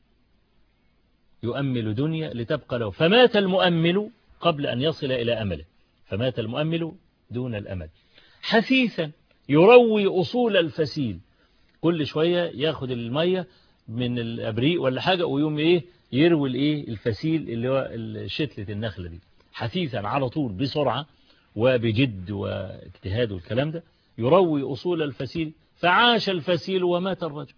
يؤمل دنيا لتبقى له فمات المؤمل قبل أن يصل إلى أمله فمات المؤمل دون الأمل حثيثا يروي أصول الفسيل كل شوية ياخد المية من الأبريق ولا حاجة ويوم إيه يروي الإيه الفسيل اللي هو شتلة النخلة دي حثيثا على طول بسرعة وبجد واجتهاد والكلام ده يروي أصول الفسيل فعاش الفسيل ومات الرجل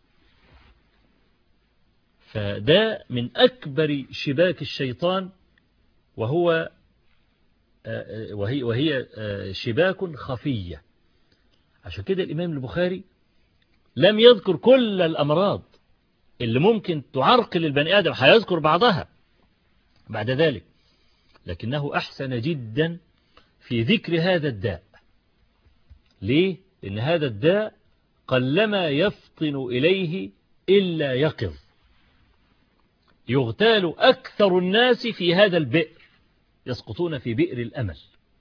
فده من أكبر شباك الشيطان وهو وهي, وهي شباك خفية عشان كده الإمام البخاري لم يذكر كل الأمراض اللي ممكن تعرقل البني آدم هيذكر بعضها بعد ذلك لكنه أحسن جدا في ذكر هذا الداء ليه؟ لأن هذا الداء قلما يفطن إليه إلا يقظ يغتال أكثر الناس في هذا البئر يسقطون في بئر الأمل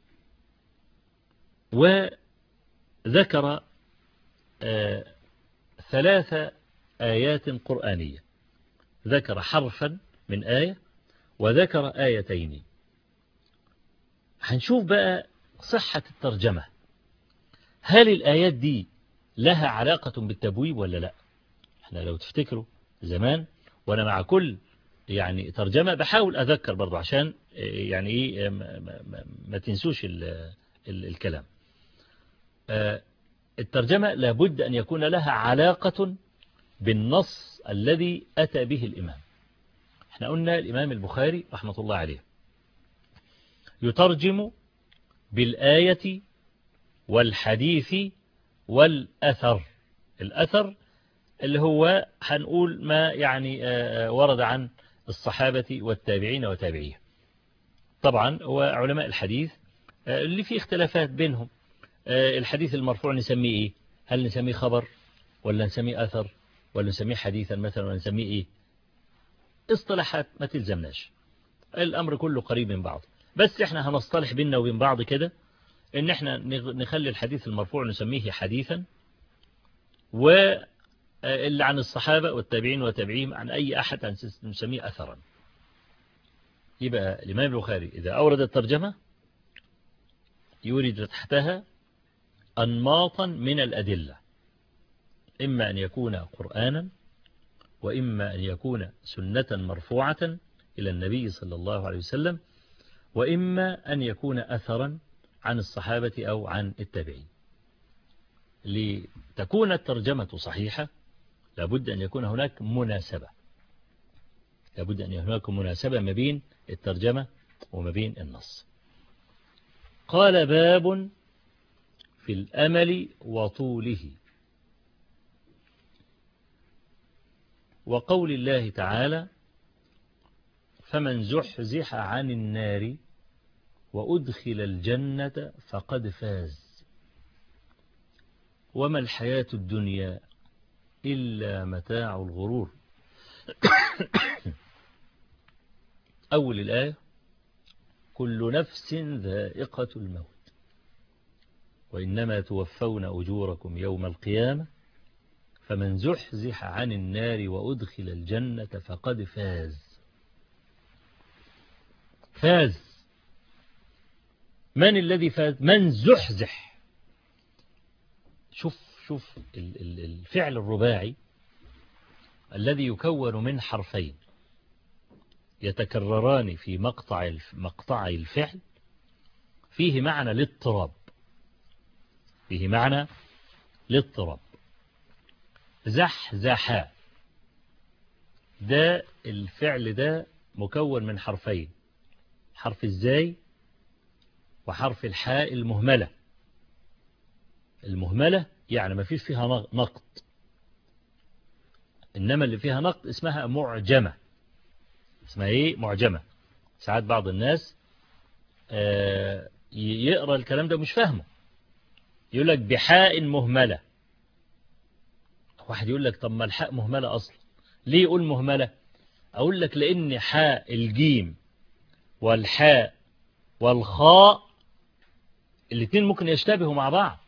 وذكر آه ثلاث آيات قرآنية ذكر حرفا من آية وذكر آيتين هنشوف بقى صحة الترجمة هل الآيات دي لها علاقة بالتبويب ولا لا احنا لو تفتكروا زمان وانا مع كل يعني ترجمة بحاول أذكر برضو عشان يعني إيه ما, ما, ما تنسوش ال ال الكلام الترجمة لابد أن يكون لها علاقة بالنص الذي أتى به الإمام احنا قلنا الإمام البخاري رحمة الله عليه يترجم بالآية والحديث والأثر الأثر اللي هو هنقول ما يعني ورد عن الصحابة والتابعين وتابعيه طبعا هو علماء الحديث اللي فيه اختلافات بينهم الحديث المرفوع نسميه ايه هل نسميه خبر ولا نسميه أثر ولا نسميه حديثا مثلا ولا نسميه ايه اصطلاحات ما تلزمناش الأمر كله قريب من بعض بس احنا هنصطلح بيننا وبين بعض كده ان احنا نخلي الحديث المرفوع نسميه حديثا واللي عن الصحابة والتابعين وتابعيهم عن أي أحد نسميه أثرا يبقى الإمام البخاري إذا أورد الترجمة يورد تحتها أنماطا من الأدلة إما أن يكون قرآنا وإما أن يكون سنة مرفوعة إلى النبي صلى الله عليه وسلم وإما أن يكون أثرا عن الصحابة أو عن التابعين لتكون الترجمة صحيحة لابد أن يكون هناك مناسبة لابد أن يكون هناك مناسبة ما بين الترجمة وما بين النص قال باب في الأمل وطوله وقول الله تعالى فمن زحزح عن النار وأدخل الجنة فقد فاز وما الحياة الدنيا إلا متاع الغرور أول الآية كل نفس ذائقة الموت وإنما توفون أجوركم يوم القيامة فمن زحزح عن النار وأدخل الجنة فقد فاز فاز من الذي فاز من زحزح شوف شوف الفعل الرباعي الذي يكون من حرفين يتكرران في مقطع مقطعي الفعل فيه معنى الاضطراب فيه معنى الاضطراب زح زحا ده الفعل ده مكون من حرفين حرف الزاي وحرف الحاء المهملة المهملة يعني ما فيش فيها نقط إنما اللي فيها نقط اسمها معجمة اسمها ايه معجمة ساعات بعض الناس آه يقرأ الكلام ده مش فاهمه يقول لك بحاء مهملة واحد يقول لك طب ما الحاء مهملة أصلا ليه يقول مهملة أقول لك لأن حاء الجيم والحاء والخاء الاثنين ممكن يشتبهوا مع بعض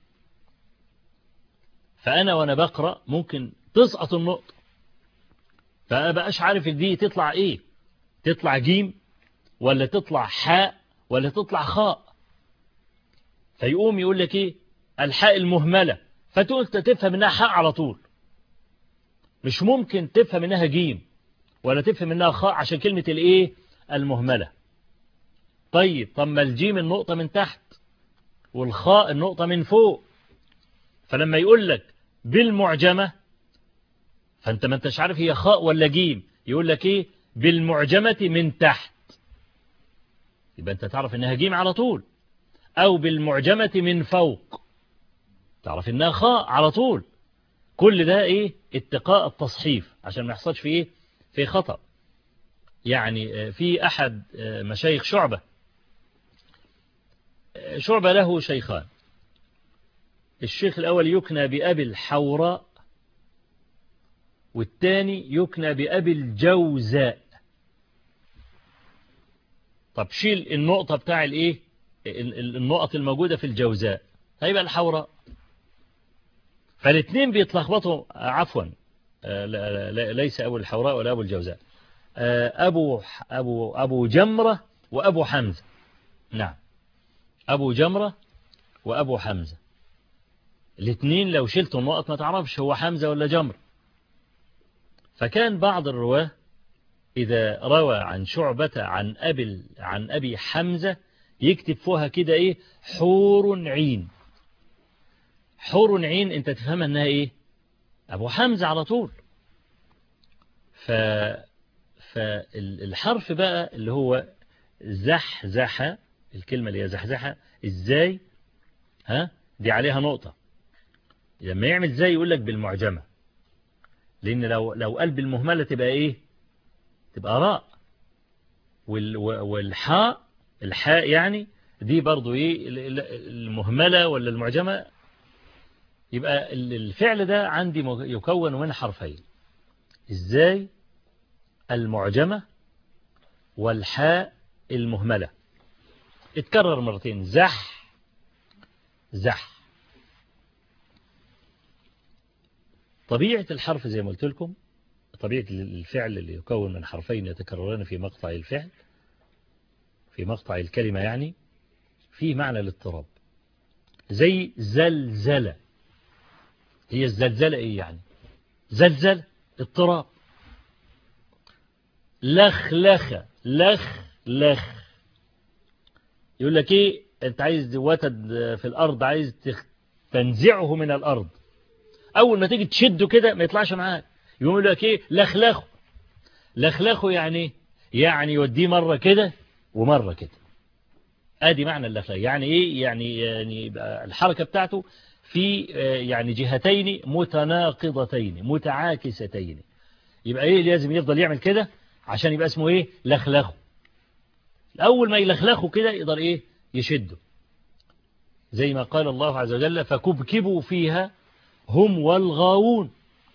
فأنا وأنا بقرأ ممكن تسقط النقطة فأبقاش عارف دي تطلع إيه تطلع جيم ولا تطلع حاء ولا تطلع خاء فيقوم يقول لك إيه الحاء المهملة فتقول تفهم إنها حاء على طول مش ممكن تفهم إنها جيم ولا تفهم إنها خاء عشان كلمة الإيه المهملة طيب طب ما الجيم النقطة من تحت والخاء النقطة من فوق فلما يقول لك بالمعجمة فأنت ما انتش عارف هي خاء ولا جيم يقول لك إيه بالمعجمة من تحت يبقى أنت تعرف إنها جيم على طول أو بالمعجمة من فوق تعرف إنها خاء على طول كل ده إيه اتقاء التصحيف عشان ما يحصلش في إيه في خطأ يعني في أحد مشايخ شعبة شعبة له شيخان الشيخ الأول يكنى بأبي الحوراء والثاني يكنى بأبي الجوزاء طب شيل النقطة بتاع الايه النقط الموجودة في الجوزاء هيبقى الحوراء فالاثنين بيتلخبطوا عفوا ليس أبو الحوراء ولا أبو الجوزاء أبو, أبو, أبو جمرة وأبو حمزة نعم أبو جمرة وأبو حمزة الاثنين لو شلتوا النقط ما تعرفش هو حمزة ولا جمر فكان بعض الرواه إذا روى عن شعبة عن أبي, عن أبي حمزة يكتب فوها كده إيه حور عين حور عين أنت تفهمها أنها إيه أبو حمزة على طول ف فالحرف بقى اللي هو زحزحة الكلمة اللي هي زحزحة ازاي ها دي عليها نقطة لما يعمل ازاي يقول لك بالمعجمة لان لو لو قال بالمهملة تبقى ايه تبقى راء وال والحاء الحاء يعني دي برضو ايه المهملة ولا المعجمة يبقى الفعل ده عندي يكون من حرفين ازاي المعجمة والحاء المهملة اتكرر مرتين زح زح طبيعة الحرف زي ما قلت لكم طبيعة الفعل اللي يكون من حرفين يتكرران في مقطع الفعل في مقطع الكلمة يعني فيه معنى الاضطراب زي زلزلة هي الزلزلة ايه يعني زلزل اضطراب لخ لخ لخ لخ يقول لك ايه انت عايز وتد في الارض عايز تنزعه من الارض اول ما تيجي تشده كده ما يطلعش معاك يقول لك ايه لخلخه لخلخه يعني يعني يوديه مرة كده ومرة كده ادي معنى اللخلخه يعني ايه يعني يعني الحركة بتاعته في يعني جهتين متناقضتين متعاكستين يبقى ايه لازم يفضل يعمل كده عشان يبقى اسمه ايه لخلخه اول ما يلخلخه كده يقدر ايه يشده زي ما قال الله عز وجل فكبكبوا فيها هم والغاوون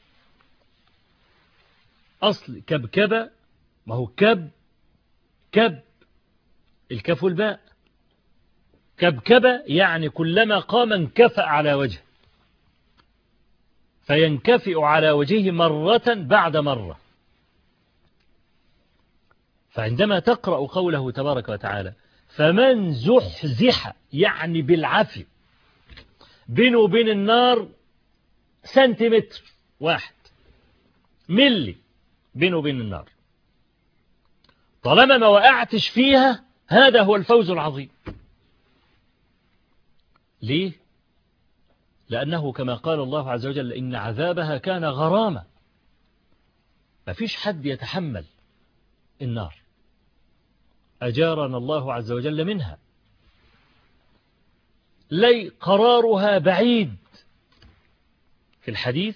أصل كبكبة ما هو كب كب الكف والباء كبكبة يعني كلما قام انكفأ على وجه فينكفئ على وجهه مرة بعد مرة فعندما تقرأ قوله تبارك وتعالى فمن زحزح يعني بالعفو بينه وبين النار سنتيمتر واحد ملي بينه وبين النار طالما ما وقعتش فيها هذا هو الفوز العظيم ليه لأنه كما قال الله عز وجل إن عذابها كان غرامة ما فيش حد يتحمل النار أجارنا الله عز وجل منها لي قرارها بعيد في الحديث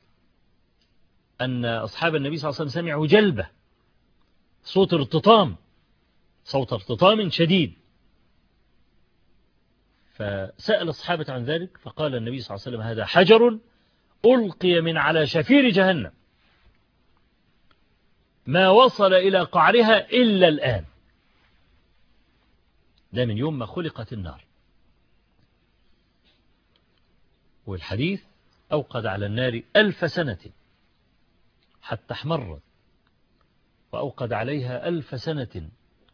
أن أصحاب النبي صلى الله عليه وسلم سمعوا جلبة صوت ارتطام صوت ارتطام شديد فسأل الصحابة عن ذلك فقال النبي صلى الله عليه وسلم هذا حجر ألقي من على شفير جهنم ما وصل إلى قعرها إلا الآن ده من يوم ما خلقت النار والحديث أوقد على النار ألف سنة حتى احمرت وأوقد عليها ألف سنة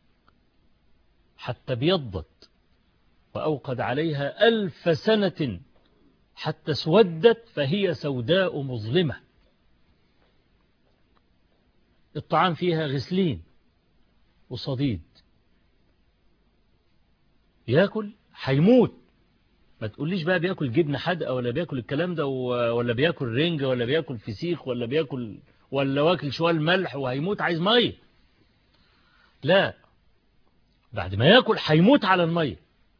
حتى ابيضت وأوقد عليها ألف سنة حتى اسودت فهي سوداء مظلمة الطعام فيها غسلين وصديد ياكل هيموت ما تقوليش بقى بياكل جبنة حدقة ولا بياكل الكلام ده ولا بياكل رنجة ولا بياكل فسيخ ولا بياكل ولا واكل شوية ملح وهيموت عايز مية لا بعد ما ياكل هيموت على المية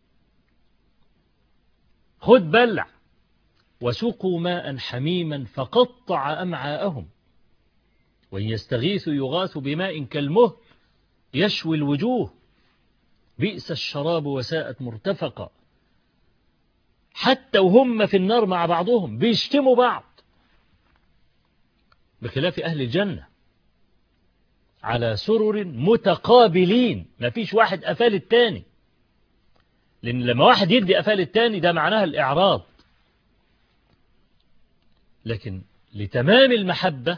خد بلع وسقوا ماء حميما فقطع أمعاءهم وإن يستغيثوا يغاثوا بماء كالمهل يشوي الوجوه بئس الشراب وساءت مرتفقة حتى وهم في النار مع بعضهم بيشتموا بعض بخلاف أهل الجنة على سرر متقابلين ما فيش واحد أفال التاني لأن لما واحد يدي أفال التاني ده معناها الإعراض لكن لتمام المحبة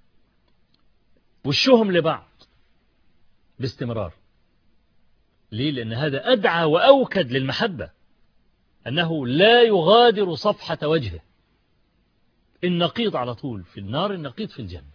وشهم لبعض باستمرار ليه لأن هذا أدعى وأوكد للمحبة أنه لا يغادر صفحة وجهه النقيض على طول في النار النقيض في الجنة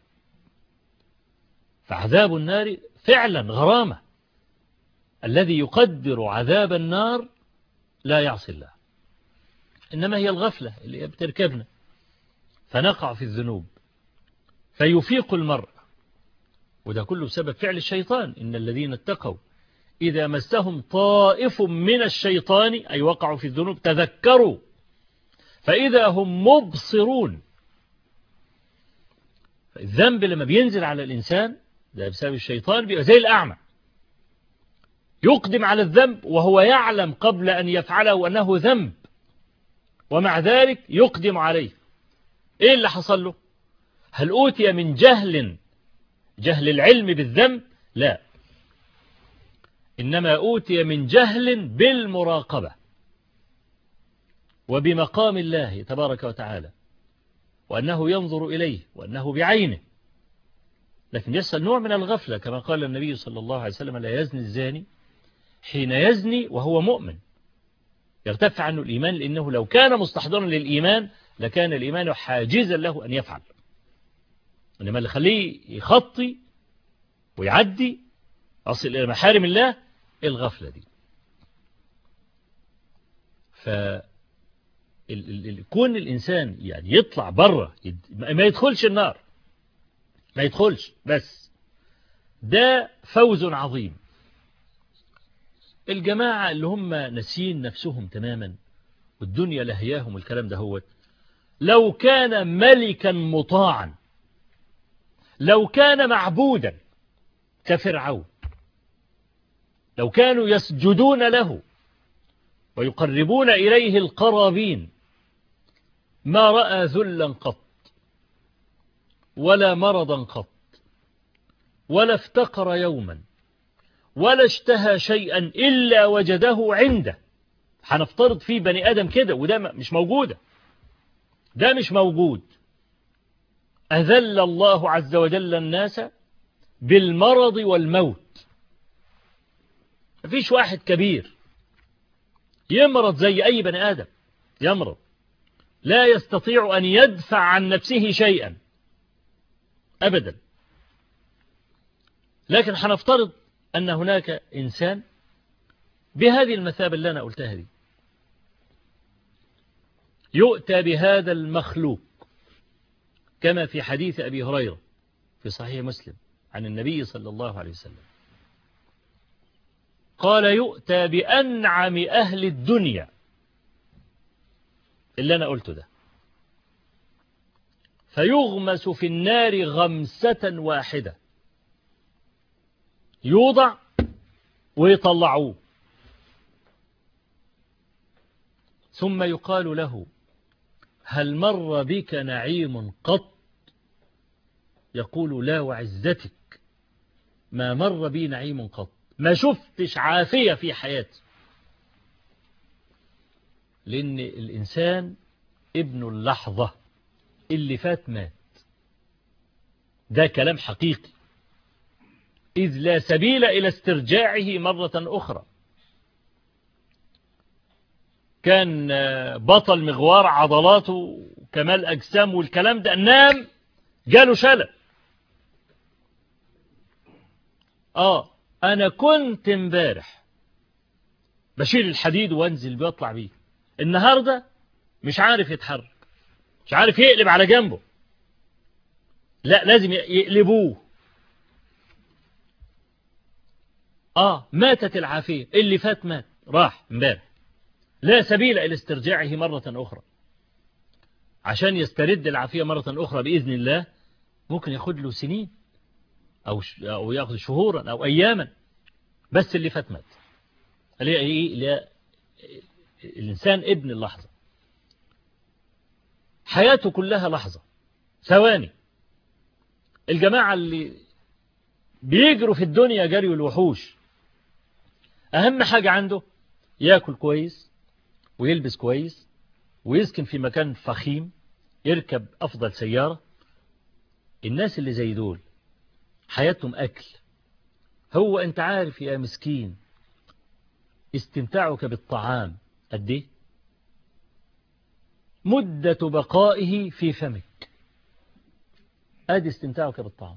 فعذاب النار فعلا غرامة الذي يقدر عذاب النار لا يعصي الله إنما هي الغفلة اللي بتركبنا فنقع في الذنوب فيفيق المرء وده كله بسبب فعل الشيطان إن الذين اتقوا إذا مسهم طائف من الشيطان أي وقعوا في الذنوب تذكروا فإذا هم مبصرون الذنب لما بينزل على الإنسان ده بسبب الشيطان بيبقى زي الأعمى يقدم على الذنب وهو يعلم قبل أن يفعله أنه ذنب ومع ذلك يقدم عليه إيه اللي حصل له هل أوتي من جهل جهل العلم بالذنب لا إنما أوتي من جهل بالمراقبة وبمقام الله تبارك وتعالى وأنه ينظر إليه وأنه بعينه لكن يسأل نوع من الغفلة كما قال النبي صلى الله عليه وسلم لا يزني الزاني حين يزني وهو مؤمن يرتفع عنه الإيمان لأنه لو كان مستحضرا للإيمان لكان الإيمان حاجزا له أن يفعل إنما اللي خليه يخطي ويعدي أصل إلى محارم الله الغفلة دي ف كون الإنسان يعني يطلع بره ما يدخلش النار ما يدخلش بس ده فوز عظيم الجماعة اللي هم نسين نفسهم تماما والدنيا لهياهم الكلام ده هو لو كان ملكا مطاعا لو كان معبودا كفرعون لو كانوا يسجدون له ويقربون إليه القرابين ما رأى ذلا قط ولا مرضا قط ولا افتقر يوما ولا اشتهى شيئا إلا وجده عنده هنفترض فيه بني آدم كده وده مش موجودة ده مش موجود أذل الله عز وجل الناس بالمرض والموت مفيش واحد كبير يمرض زي أي بني آدم يمرض لا يستطيع أن يدفع عن نفسه شيئا أبدا لكن حنفترض أن هناك إنسان بهذه المثابة اللي أنا قلتها دي يؤتى بهذا المخلوق كما في حديث أبي هريرة في صحيح مسلم عن النبي صلى الله عليه وسلم قال يؤتى بأنعم أهل الدنيا اللي أنا قلته ده فيغمس في النار غمسة واحدة يوضع ويطلعوه ثم يقال له هل مر بك نعيم قط يقول لا وعزتك ما مر بي نعيم قط ما شفتش عافية في حياتي لأن الإنسان ابن اللحظة اللي فات مات ده كلام حقيقي إذ لا سبيل إلى استرجاعه مرة أخرى كان بطل مغوار عضلاته كمال أجسام والكلام ده نام جاله شلل آه أنا كنت امبارح بشيل الحديد وانزل بيطلع بيه النهاردة مش عارف يتحرك مش عارف يقلب على جنبه لا لازم يقلبوه آه ماتت العافية اللي فات مات راح امبارح لا سبيل إلى استرجاعه مرة أخرى عشان يسترد العافية مرة أخرى بإذن الله ممكن ياخد له سنين أو أو ياخذ شهورا أو أياما بس اللي فات مات اللي إيه الإنسان ابن اللحظة حياته كلها لحظة ثواني الجماعة اللي بيجروا في الدنيا جري الوحوش أهم حاجة عنده يأكل كويس ويلبس كويس ويسكن في مكان فخيم يركب أفضل سيارة الناس اللي زي دول حياتهم أكل هو أنت عارف يا مسكين استمتاعك بالطعام قد ايه مدة بقائه في فمك ادي استمتاعك بالطعام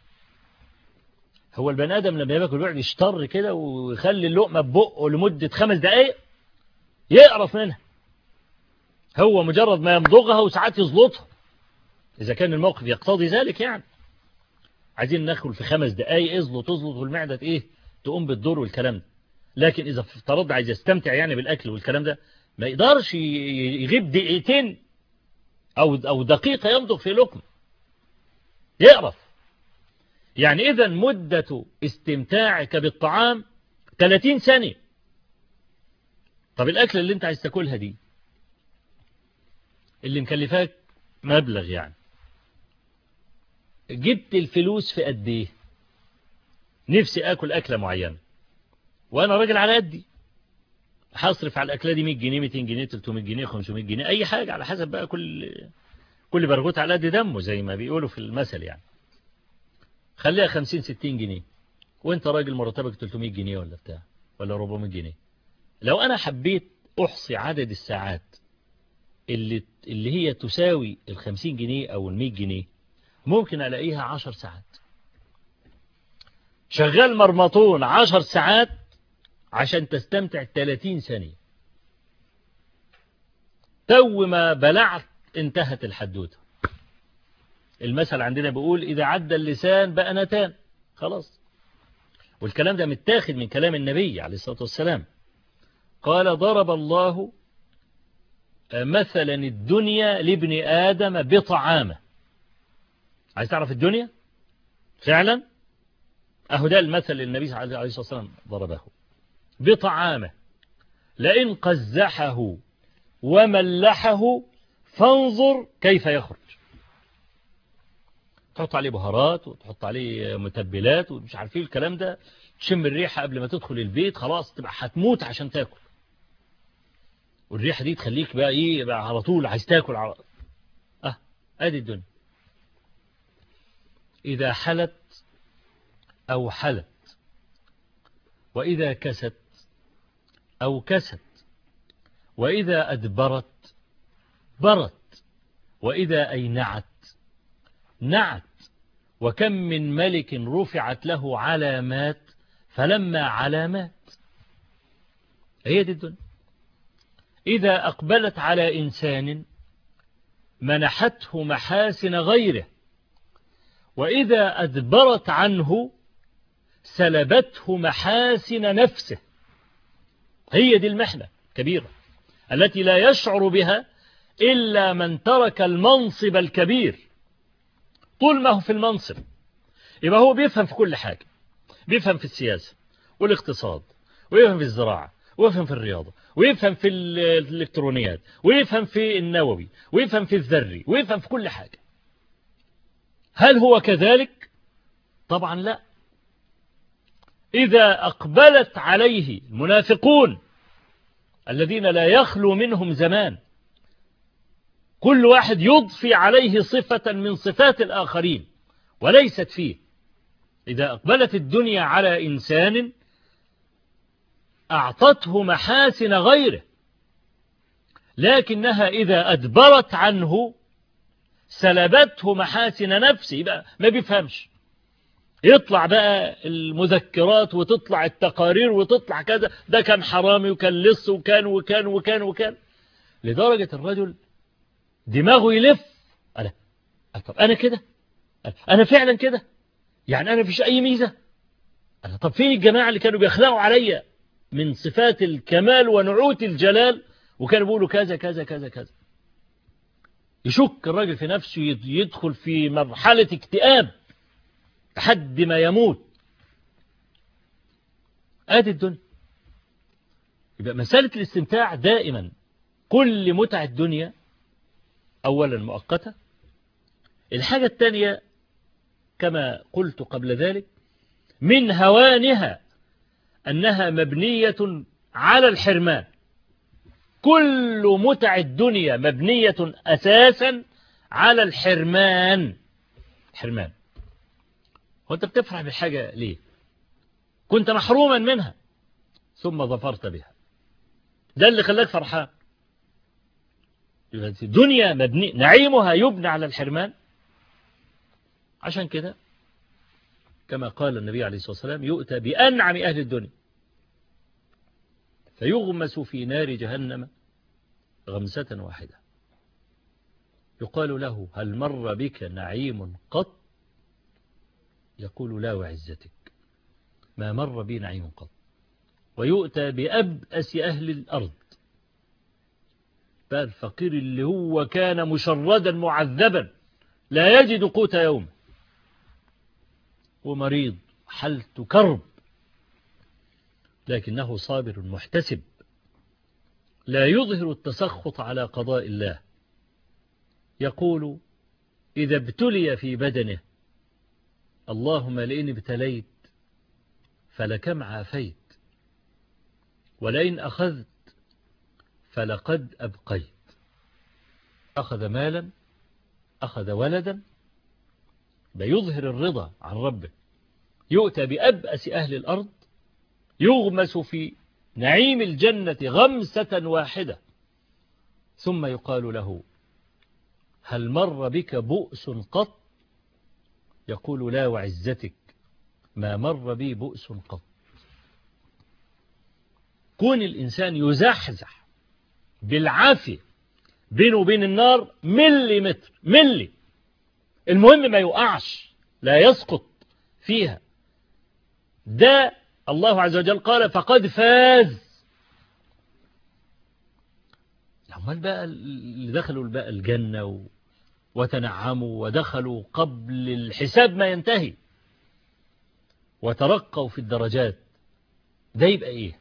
هو البني ادم لما ياكل يقعد يشطر كده ويخلي اللقمه ببقه لمده خمس دقائق يقرف منها هو مجرد ما يمضغها وساعات يزلطها اذا كان الموقف يقتضي ذلك يعني عايزين ناكل في خمس دقائق ازلط ازلط والمعده ايه تقوم بالدور والكلام ده لكن إذا افترضنا عايز يستمتع يعني بالأكل والكلام ده ما يقدرش يغيب دقيقتين أو أو دقيقة يمضغ في لقمة يقرف يعني إذا مدة استمتاعك بالطعام 30 ثانية طب الأكل اللي أنت عايز تاكلها دي اللي مكلفاك مبلغ يعني جبت الفلوس في قد ايه نفسي اكل اكله معينه وانا راجل على قدي هصرف على الاكله دي 100 جنيه 200 جنيه 300 جنيه 500 جنيه اي حاجه على حسب بقى كل كل برغوت على قد دمه زي ما بيقولوا في المثل يعني خليها 50 60 جنيه وانت راجل مرتبك 300 جنيه ولا بتاع ولا 400 جنيه لو انا حبيت احصي عدد الساعات اللي اللي هي تساوي ال 50 جنيه او ال 100 جنيه ممكن الاقيها 10 ساعات شغال مرمطون 10 ساعات عشان تستمتع 30 ثانية تو ما بلعت انتهت الحدوتة المثل عندنا بيقول إذا عدى اللسان بقى نتان خلاص والكلام ده متاخد من كلام النبي عليه الصلاة والسلام قال ضرب الله مثلا الدنيا لابن آدم بطعامه عايز تعرف الدنيا فعلا أهو ده المثل النبي عليه الصلاة والسلام ضربه بطعامه لئن قزحه وملحه فانظر كيف يخرج تحط عليه بهارات وتحط عليه متبلات ومش عارفين الكلام ده تشم الريحة قبل ما تدخل البيت خلاص تبقى هتموت عشان تاكل والريحة دي تخليك بقى ايه بقى على طول عايز تاكل على اه ادي الدنيا إذا حلت أو حلت وإذا كست أو كست وإذا أدبرت أكبرت وإذا أينعت نعت وكم من ملك رفعت له علامات فلما علامات هي دي الدنيا إذا أقبلت على إنسان منحته محاسن غيره وإذا أدبرت عنه سلبته محاسن نفسه هي دي المحنة كبيرة التي لا يشعر بها إلا من ترك المنصب الكبير طول ما هو في المنصب يبقى هو بيفهم في كل حاجة بيفهم في السياسة والاقتصاد ويفهم في الزراعة ويفهم في الرياضة ويفهم في الإلكترونيات ويفهم في النووي ويفهم في الذري ويفهم في كل حاجة هل هو كذلك؟ طبعا لا إذا أقبلت عليه المنافقون الذين لا يخلو منهم زمان كل واحد يضفي عليه صفة من صفات الآخرين وليست فيه إذا أقبلت الدنيا على إنسان أعطته محاسن غيره لكنها إذا أدبرت عنه سلبته محاسن نفسه يبقى ما بيفهمش يطلع بقى المذكرات وتطلع التقارير وتطلع كذا ده كان حرامي وكان لص وكان وكان وكان وكان لدرجة الرجل دماغه يلف أنا طب أنا كده أنا فعلا كده يعني أنا فيش أي ميزة أنا طب فين الجماعة اللي كانوا بيخلقوا عليا من صفات الكمال ونعوت الجلال وكانوا بيقولوا كذا كذا كذا كذا يشك الراجل في نفسه يدخل في مرحلة اكتئاب لحد ما يموت ادي الدنيا يبقى مسألة الاستمتاع دائما كل متع الدنيا أولا مؤقتة الحاجة الثانية كما قلت قبل ذلك من هوانها أنها مبنية على الحرمان كل متع الدنيا مبنية أساسا على الحرمان حرمان وانت بتفرح بالحاجة ليه كنت محروما منها ثم ظفرت بها ده اللي خلاك فرحان الدنيا مبني نعيمها يبنى على الحرمان عشان كده كما قال النبي عليه الصلاة والسلام يؤتى بأنعم أهل الدنيا فيغمس في نار جهنم غمسة واحدة يقال له هل مر بك نعيم قط يقول لا وعزتك ما مر بي نعيم قط ويؤتى بأبأس أهل الأرض بقى الفقير اللي هو كان مشردا معذبا لا يجد قوت يوم ومريض حالته كرب لكنه صابر محتسب لا يظهر التسخط على قضاء الله يقول إذا ابتلي في بدنه اللهم لئن ابتليت فلكم عافيت ولئن أخذت فلقد أبقيت أخذ مالا أخذ ولدا بيظهر الرضا عن ربه يؤتى بأبأس أهل الأرض يغمس في نعيم الجنة غمسة واحدة ثم يقال له هل مر بك بؤس قط يقول لا وعزتك ما مر بي بؤس قط كون الإنسان يزحزح بالعافية بينه وبين النار ملي متر ملي المهم ما يقعش لا يسقط فيها ده الله عز وجل قال فقد فاز امال بقى اللي دخلوا بقى الجنة وتنعموا ودخلوا قبل الحساب ما ينتهي وترقوا في الدرجات ده يبقى ايه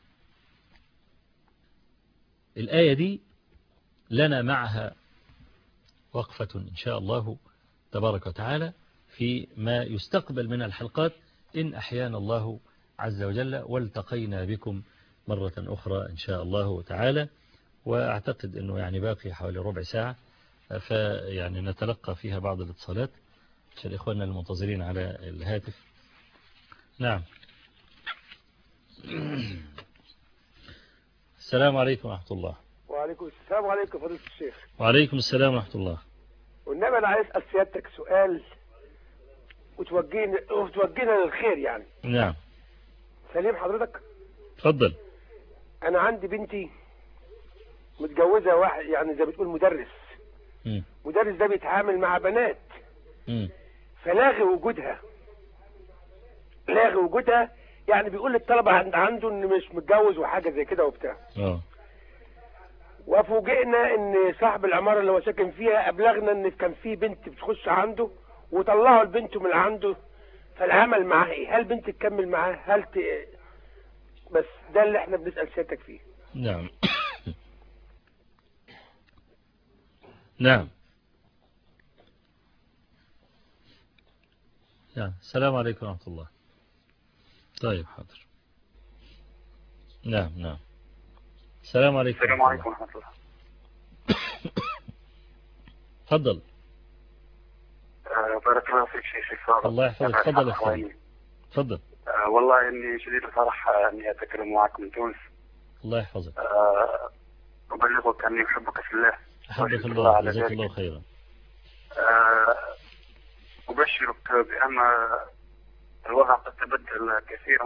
الآية دي لنا معها وقفة إن شاء الله تبارك وتعالى في ما يستقبل من الحلقات إن أحيانا الله عز وجل والتقينا بكم مرة أخرى إن شاء الله تعالى وأعتقد أنه يعني باقي حوالي ربع ساعة فيعني نتلقى فيها بعض الاتصالات عشان إخواننا المنتظرين على الهاتف نعم السلام عليكم ورحمة الله وعليكم السلام عليكم فضيلة الشيخ وعليكم السلام ورحمة الله والنبي انا عايز اسال سيادتك سؤال وتوجهني وتوجهنا للخير يعني نعم سليم حضرتك تفضل انا عندي بنتي متجوزه واحد يعني زي بتقول مدرس مم. مدرس ده بيتعامل مع بنات مم. فلاغي وجودها لاغي وجودها يعني بيقول للطلبه عند عنده ان مش متجوز وحاجه زي كده وبتاع اه وفوجئنا ان صاحب العماره اللي هو ساكن فيها ابلغنا ان كان في بنت بتخش عنده وطلعوا البنت من عنده فالعمل معاه ايه هل بنت تكمل معاه هل ت... بس ده اللي احنا بنسال سيادتك فيه نعم نعم نعم السلام عليكم ورحمة الله طيب حاضر نعم نعم السلام عليكم السلام ورحمة عليكم الله. ورحمة الله تفضل آه، بارك الله فيك شيخ شيخ صالح الله يحفظك. أنا تفضل يا أسعد أخوي. الله. تفضل آه، والله إني شديد الفرح آه، إني أتكلم معك من تونس الله يحفظك آه، أبلغك أني أحبك في الله أحبك وأشكر الله على جزاك ذلك. الله خيرا آه، أبشرك بأن الوضع قد تبدل كثيرا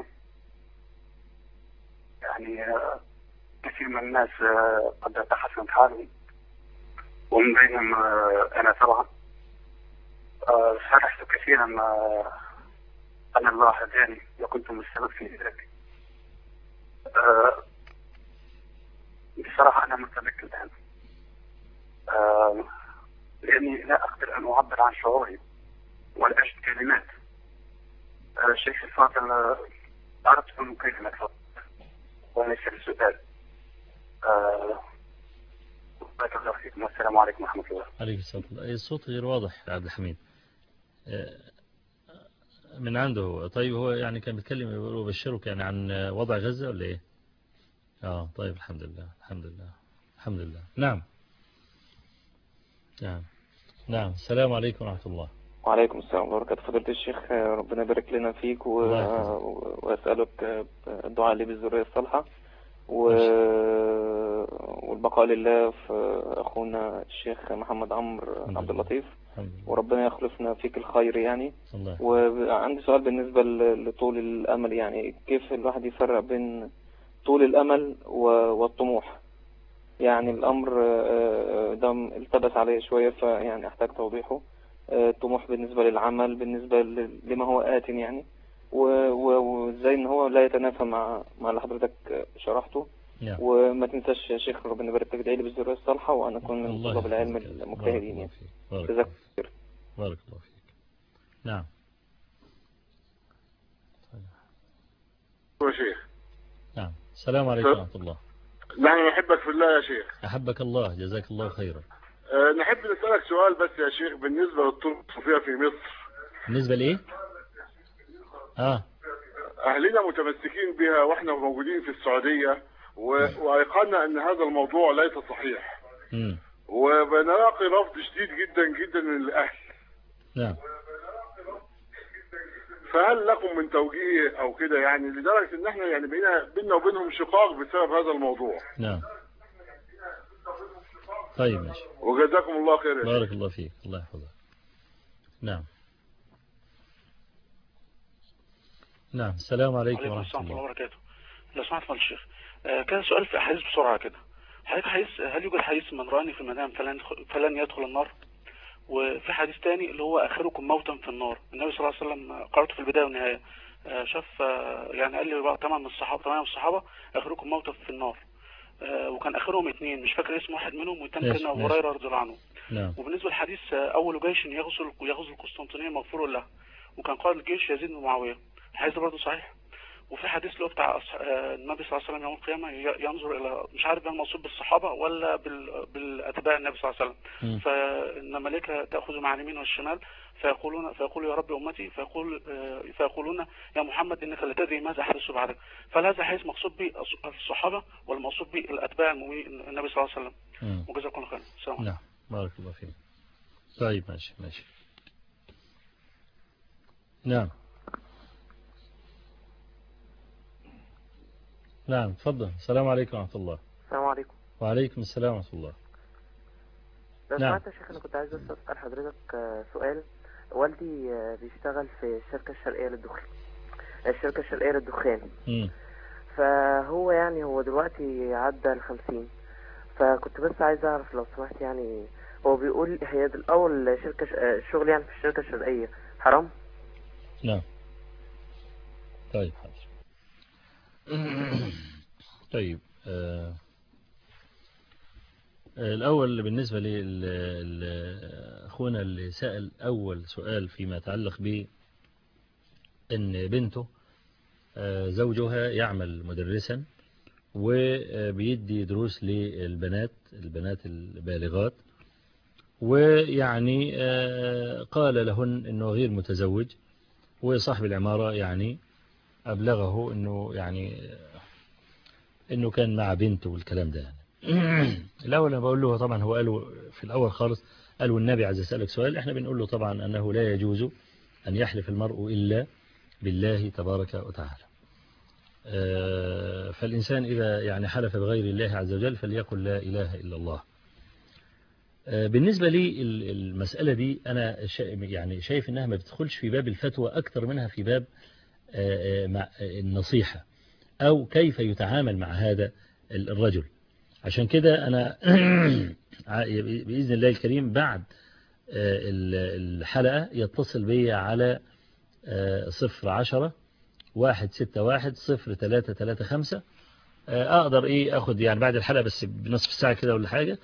يعني آه، كثير من الناس آه، قد تحسنت حالهم ومن بينهم آه، أنا طبعا آه، فرحت كثيرا آه، أن الله هداني وكنت من السبب في ذلك آه، بصراحة أنا مرتبك الآن آه، لأني لا أقدر أن أعبر عن شعوري ولا أجد كلمات آه، الشيخ الفاضل آه، أردت أن أكلمك فقط وليس السؤال آه، بارك الله فيكم والسلام عليكم ورحمة الله عليك السلام أي الصوت غير واضح يا عبد الحميد آه، من عنده هو طيب هو يعني كان بيتكلم يقول بشرك يعني عن وضع غزة ولا ايه اه طيب الحمد لله الحمد لله الحمد لله نعم نعم نعم السلام عليكم ورحمة الله وعليكم السلام ورحمة الله وبركاته فضيلة الشيخ آه، ربنا يبارك لنا فيك و... الله يحفظك. وأسألك آه، الدعاء لي بالذرية الصالحة و... والبقاء لله في أخونا الشيخ محمد عمرو الحمد عبد لله. اللطيف الحمد لله وربنا يخلفنا فيك الخير يعني الله يحفظك. وعندي سؤال بالنسبة ل- لطول الأمل يعني كيف الواحد يفرق بين طول الأمل و- والطموح يعني الأمر آه، آه، ده التبس عليه شوية فيعني أحتاج توضيحه آه، الطموح بالنسبة للعمل بالنسبة ل- لما هو آت يعني و- و- وازاي ان هو لا يتنافى مع مع اللي حضرتك شرحته نعم وما تنساش يا شيخ ربنا يبارك فيك ادعي لي بالذريه الصالحه وانا اكون من الله طلاب العلم يحفظك. بارك المجتهدين الله يعني فيك. بارك جزاك الله خير بارك الله فيك نعم يا شيخ نعم السلام عليكم ورحمة الله نحن نحبك في الله يا شيخ أحبك الله جزاك الله خيرا أه نحب نسألك سؤال بس يا شيخ بالنسبة للطرق الصوفية في مصر بالنسبة لإيه آه أهلنا متمسكين بها وإحنا موجودين في السعودية و... وأيقنا أن هذا الموضوع ليس صحيح مم. وبنلاقي رفض شديد جدا جدا من الأهل نعم فهل لكم من توجيه أو كده يعني لدرجة إن إحنا يعني بينا بينا وبينهم شقاق بسبب هذا الموضوع نعم طيب ماشي وجزاكم الله خير يا شيخ بارك الله فيك الله يحفظك نعم نعم السلام عليكم عليكم ورحمة السلام ورحمة الله الله وبركاته لو سمحت فضل الشيخ آه، كان سؤال في أحاديث بسرعة كده حضرتك حديث هل يوجد حديث من رآني في المنام فلن يدخل, فلن يدخل النار وفي حديث تاني اللي هو آخركم موتا في النار النبي صلى الله عليه وسلم قرأته في البداية والنهاية آه، شاف آه، يعني قال لي بقى تمام من الصحابة تمام من الصحابة آخركم موتا في النار آه، وكان آخرهم اثنين مش فاكر اسم واحد منهم والتاني ماشي، كان أبو ماشي. هريرة رضي الله عنه نعم وبالنسبة للحديث آه، أول جيش يغزو يغزو القسطنطينية مغفور له وكان قائد الجيش يزيد بن معاوية الحديث ده برضه صحيح وفي حديث اللي هو بتاع أصح... آه، النبي صلى الله عليه وسلم يوم القيامة ي- ينظر إلى مش عارف بقى المقصود بالصحابة ولا بال... بالأتباع النبي صلى الله عليه وسلم مم. فإن الملائكة تأخذ مع اليمين والشمال فيقولون فيقول يا رب أمتي فيقول آه، فيقولون يا محمد إنك لا تدري ماذا حدث بعدك فهل هذا حديث مقصود به الص- الصحابة ولا مقصود به الأتباع المؤمنين النبي صلى الله عليه وسلم مم. وجزاكم الله خير السلام عليكم نعم بارك الله فيك طيب ماشي ماشي نعم نعم تفضل السلام عليكم ورحمة الله السلام عليكم وعليكم السلام ورحمة الله لو نعم. سمحت يا شيخ انا كنت عايز بس اسال حضرتك آه، سؤال والدي آه، بيشتغل في الشركه الشرقيه للدخان الشركه الشرقيه للدخان مم. فهو يعني هو دلوقتي عدى الخمسين فكنت بس عايز اعرف لو سمحت يعني هو بيقول هي الاول شركه ش- آه، الشغل يعني في الشركه الشرقيه حرام نعم طيب حاضر طيب آه، آه، الأول بالنسبة لأخونا اللي سأل أول سؤال فيما يتعلق ب أن بنته آه، زوجها يعمل مدرسا وبيدي دروس للبنات البنات البالغات ويعني آه، قال لهن أنه غير متزوج وصاحب العمارة يعني أبلغه أنه يعني أنه كان مع بنته والكلام ده يعني الأول أنا بقول له طبعا هو قالوا في الأول خالص قالوا النبي عايز أسألك سؤال إحنا بنقول له طبعا أنه لا يجوز أن يحلف المرء إلا بالله تبارك وتعالى آه، فالإنسان إذا يعني حلف بغير الله عز وجل فليقل لا إله إلا الله آه، بالنسبة لي ال- المسألة دي أنا شا- يعني شايف أنها ما بتدخلش في باب الفتوى أكتر منها في باب آه، آه، مع النصيحة أو كيف يتعامل مع هذا ال- الرجل عشان كده أنا ع- بإذن الله الكريم بعد آه، ال- الحلقة يتصل بي على آه، صفر عشرة واحد ستة واحد صفر ثلاثة ثلاثة خمسة آه، أقدر إيه أخد يعني بعد الحلقة بس بنصف ساعة كده ولا حاجة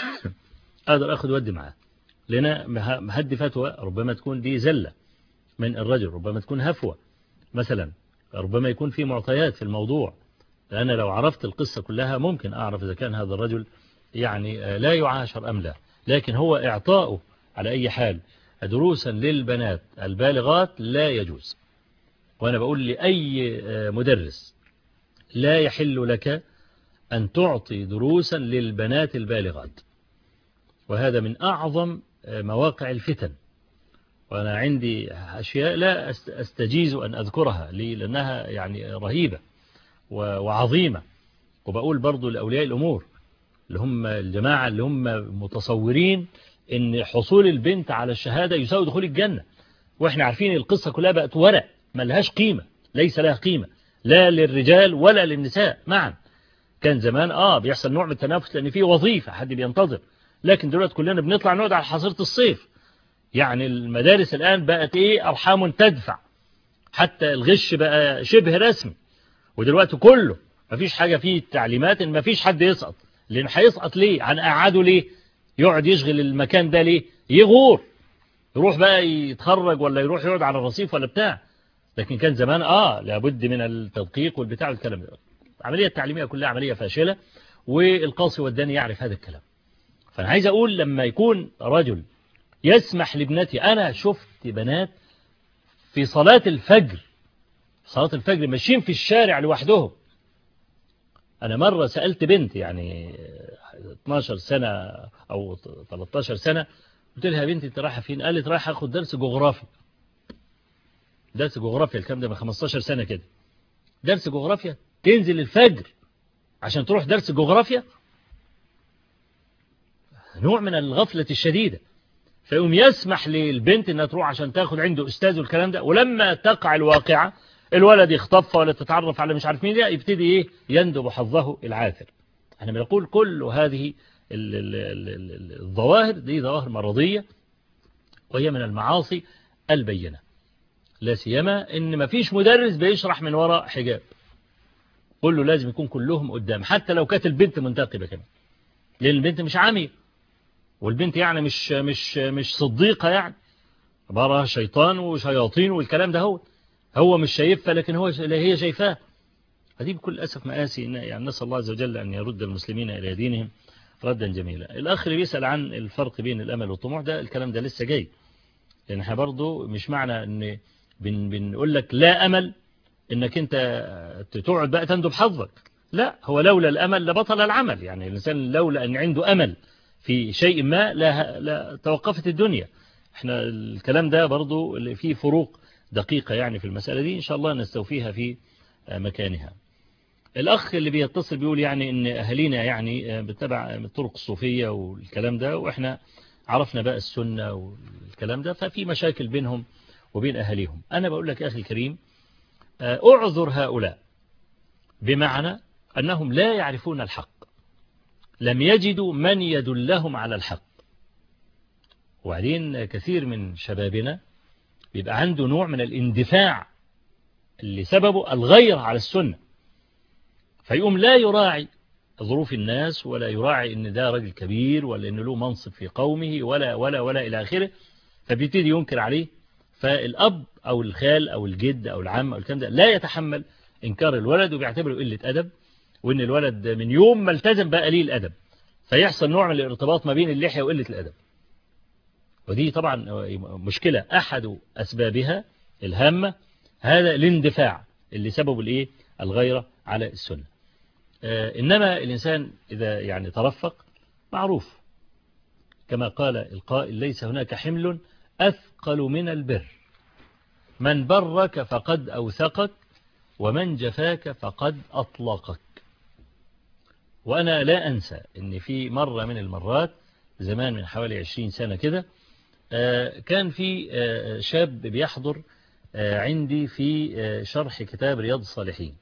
أقدر أخد ودي معاه لأن مه- مهدي فتوى ربما تكون دي زلة من الرجل ربما تكون هفوة مثلا ربما يكون في معطيات في الموضوع لأن لو عرفت القصة كلها ممكن أعرف إذا كان هذا الرجل يعني آه، لا يعاشر أم لا لكن هو إعطاؤه على أي حال دروسا للبنات البالغات لا يجوز وأنا بقول لأي آه، مدرس لا يحل لك أن تعطي دروسا للبنات البالغات وهذا من أعظم آه، مواقع الفتن وأنا عندي أشياء لا أست- أستجيز أن أذكرها لي لأنها يعني رهيبة و- وعظيمة وبقول برضو لأولياء الأمور اللي هم الجماعة اللي هم متصورين ان حصول البنت على الشهادة يساوي دخول الجنة واحنا عارفين القصة كلها بقت ورق ما لهاش قيمة ليس لها قيمة لا للرجال ولا للنساء معا كان زمان اه بيحصل نوع من التنافس لان في وظيفة حد بينتظر لكن دلوقتي كلنا بنطلع نقعد على حصيرة الصيف يعني المدارس الآن بقت ايه أرحام تدفع حتى الغش بقى شبه رسمي ودلوقتي كله مفيش حاجة فيه التعليمات ان مفيش حد يسقط لان هيسقط ليه هنقعده ليه يقعد يشغل المكان ده ليه يغور يروح بقى يتخرج ولا يروح يقعد على الرصيف ولا بتاع لكن كان زمان اه لابد من التدقيق والبتاع والكلام ده العملية التعليمية كلها عملية فاشلة والقاصي والداني يعرف هذا الكلام فأنا عايز أقول لما يكون رجل يسمح لابنتي أنا شفت بنات في صلاة الفجر صلاة الفجر ماشيين في الشارع لوحدهم أنا مرة سألت بنت يعني 12 سنة أو 13 سنة قلت لها يا بنتي أنت رايحة فين قالت رايحة أخد درس جغرافي درس جغرافيا الكلام ده من 15 سنة كده درس جغرافيا تنزل الفجر عشان تروح درس جغرافيا نوع من الغفلة الشديدة فيقوم يسمح للبنت انها تروح عشان تاخد عنده استاذ والكلام ده ولما تقع الواقعة الولد يخطفها ولا تتعرف على مش عارف مين ده يبتدي ايه يندب حظه العاثر احنا بنقول كل هذه ال ال ال ال الظواهر دي ظواهر مرضية وهي من المعاصي البينة لا سيما ان مفيش مدرس بيشرح من وراء حجاب كله لازم يكون كلهم قدام حتى لو كانت البنت منتقبة كمان لان البنت مش عامية والبنت يعني مش مش مش صديقة يعني عبارة شيطان وشياطين والكلام ده هو هو مش شايفها لكن هو لا هي شايفاه هذه بكل أسف مآسي يعني نسأل الله عز وجل أن يرد المسلمين إلى دينهم ردا جميلا الأخ اللي بيسأل عن الفرق بين الأمل والطموح ده الكلام ده لسه جاي لأن احنا برضه مش معنى أن بن بنقول لك لا أمل أنك أنت تقعد بقى تندب حظك لا هو لولا الأمل لبطل العمل يعني الإنسان لولا أن عنده أمل في شيء ما لا, لا توقفت الدنيا احنا الكلام ده برضو فيه فروق دقيقة يعني في المسألة دي إن شاء الله نستوفيها في مكانها الأخ اللي بيتصل بيقول يعني إن أهالينا يعني بتبع الطرق الصوفية والكلام ده وإحنا عرفنا بقى السنة والكلام ده ففي مشاكل بينهم وبين أهاليهم أنا بقول لك يا أخي الكريم أعذر هؤلاء بمعنى أنهم لا يعرفون الحق لم يجدوا من يدلهم على الحق وبعدين كثير من شبابنا بيبقى عنده نوع من الاندفاع اللي سببه الغير على السنة فيقوم لا يراعي ظروف الناس ولا يراعي ان ده راجل كبير ولا ان له منصب في قومه ولا ولا ولا الى اخره فبيبتدي ينكر عليه فالاب او الخال او الجد او العم او الكلام ده لا يتحمل انكار الولد وبيعتبره قله ادب وان الولد من يوم ما التزم بقى قليل الادب فيحصل نوع من الارتباط ما بين اللحيه وقله الادب ودي طبعا مشكله احد اسبابها الهامه هذا الاندفاع اللي سببه الايه الغيره على السنه إنما الإنسان إذا يعني ترفق معروف كما قال القائل ليس هناك حمل أثقل من البر من برك فقد أوثقك ومن جفاك فقد أطلقك وأنا لا أنسى أن في مرة من المرات زمان من حوالي عشرين سنة كده كان في شاب بيحضر عندي في شرح كتاب رياض الصالحين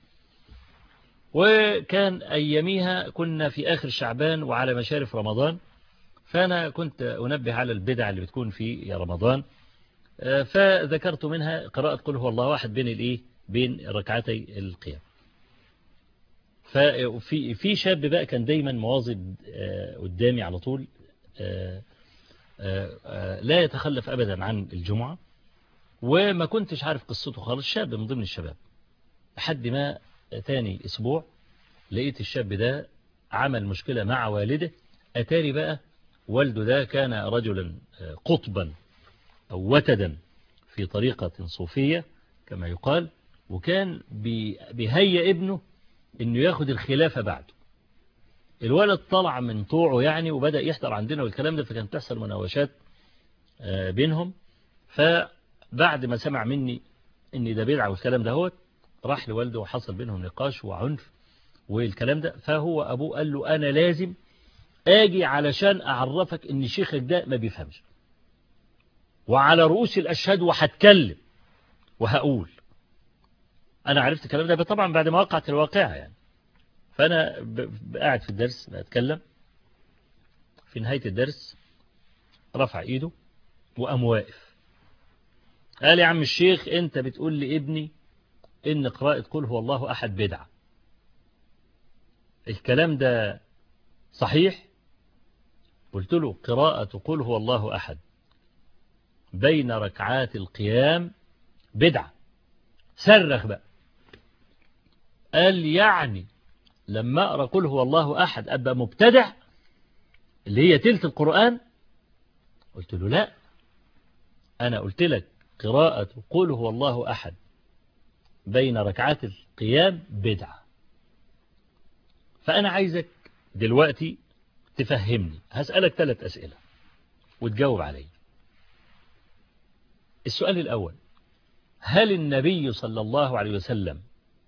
وكان أياميها كنا في آخر شعبان وعلى مشارف رمضان فأنا كنت أنبه على البدع اللي بتكون في رمضان فذكرت منها قراءة قل هو الله واحد بين الإيه بين ركعتي القيام ففي في شاب بقى كان دايما مواظب قدامي على طول لا يتخلف أبدا عن الجمعة وما كنتش عارف قصته خالص شاب من ضمن الشباب لحد ما تاني أسبوع لقيت الشاب ده عمل مشكلة مع والده أتاري بقى والده ده كان رجلا قطبا أو وتدا في طريقة صوفية كما يقال وكان بيهيئ ابنه انه ياخد الخلافة بعده الولد طلع من طوعه يعني وبدأ يحضر عندنا والكلام ده فكانت تحصل مناوشات بينهم فبعد ما سمع مني ان ده بدعة والكلام ده هو راح لوالده وحصل بينهم نقاش وعنف والكلام ده فهو أبوه قال له أنا لازم آجي علشان أعرفك إن شيخك ده ما بيفهمش وعلى رؤوس الأشهاد وهتكلم وهقول أنا عرفت الكلام ده طبعا بعد ما وقعت الواقعة يعني فأنا قاعد في الدرس بتكلم في نهاية الدرس رفع إيده وقام واقف قال يا عم الشيخ أنت بتقول لابني إن قراءة قل هو الله أحد بدعة الكلام ده صحيح قلت له قراءة قل هو الله أحد بين ركعات القيام بدعة صرخ بقى قال يعني لما أقرأ قل هو الله أحد أبقى مبتدع اللي هي تلت القرآن قلت له لا أنا قلت لك قراءة قل هو الله أحد بين ركعات القيام بدعة فأنا عايزك دلوقتي تفهمني هسألك ثلاث أسئلة وتجاوب علي السؤال الأول هل النبي صلى الله عليه وسلم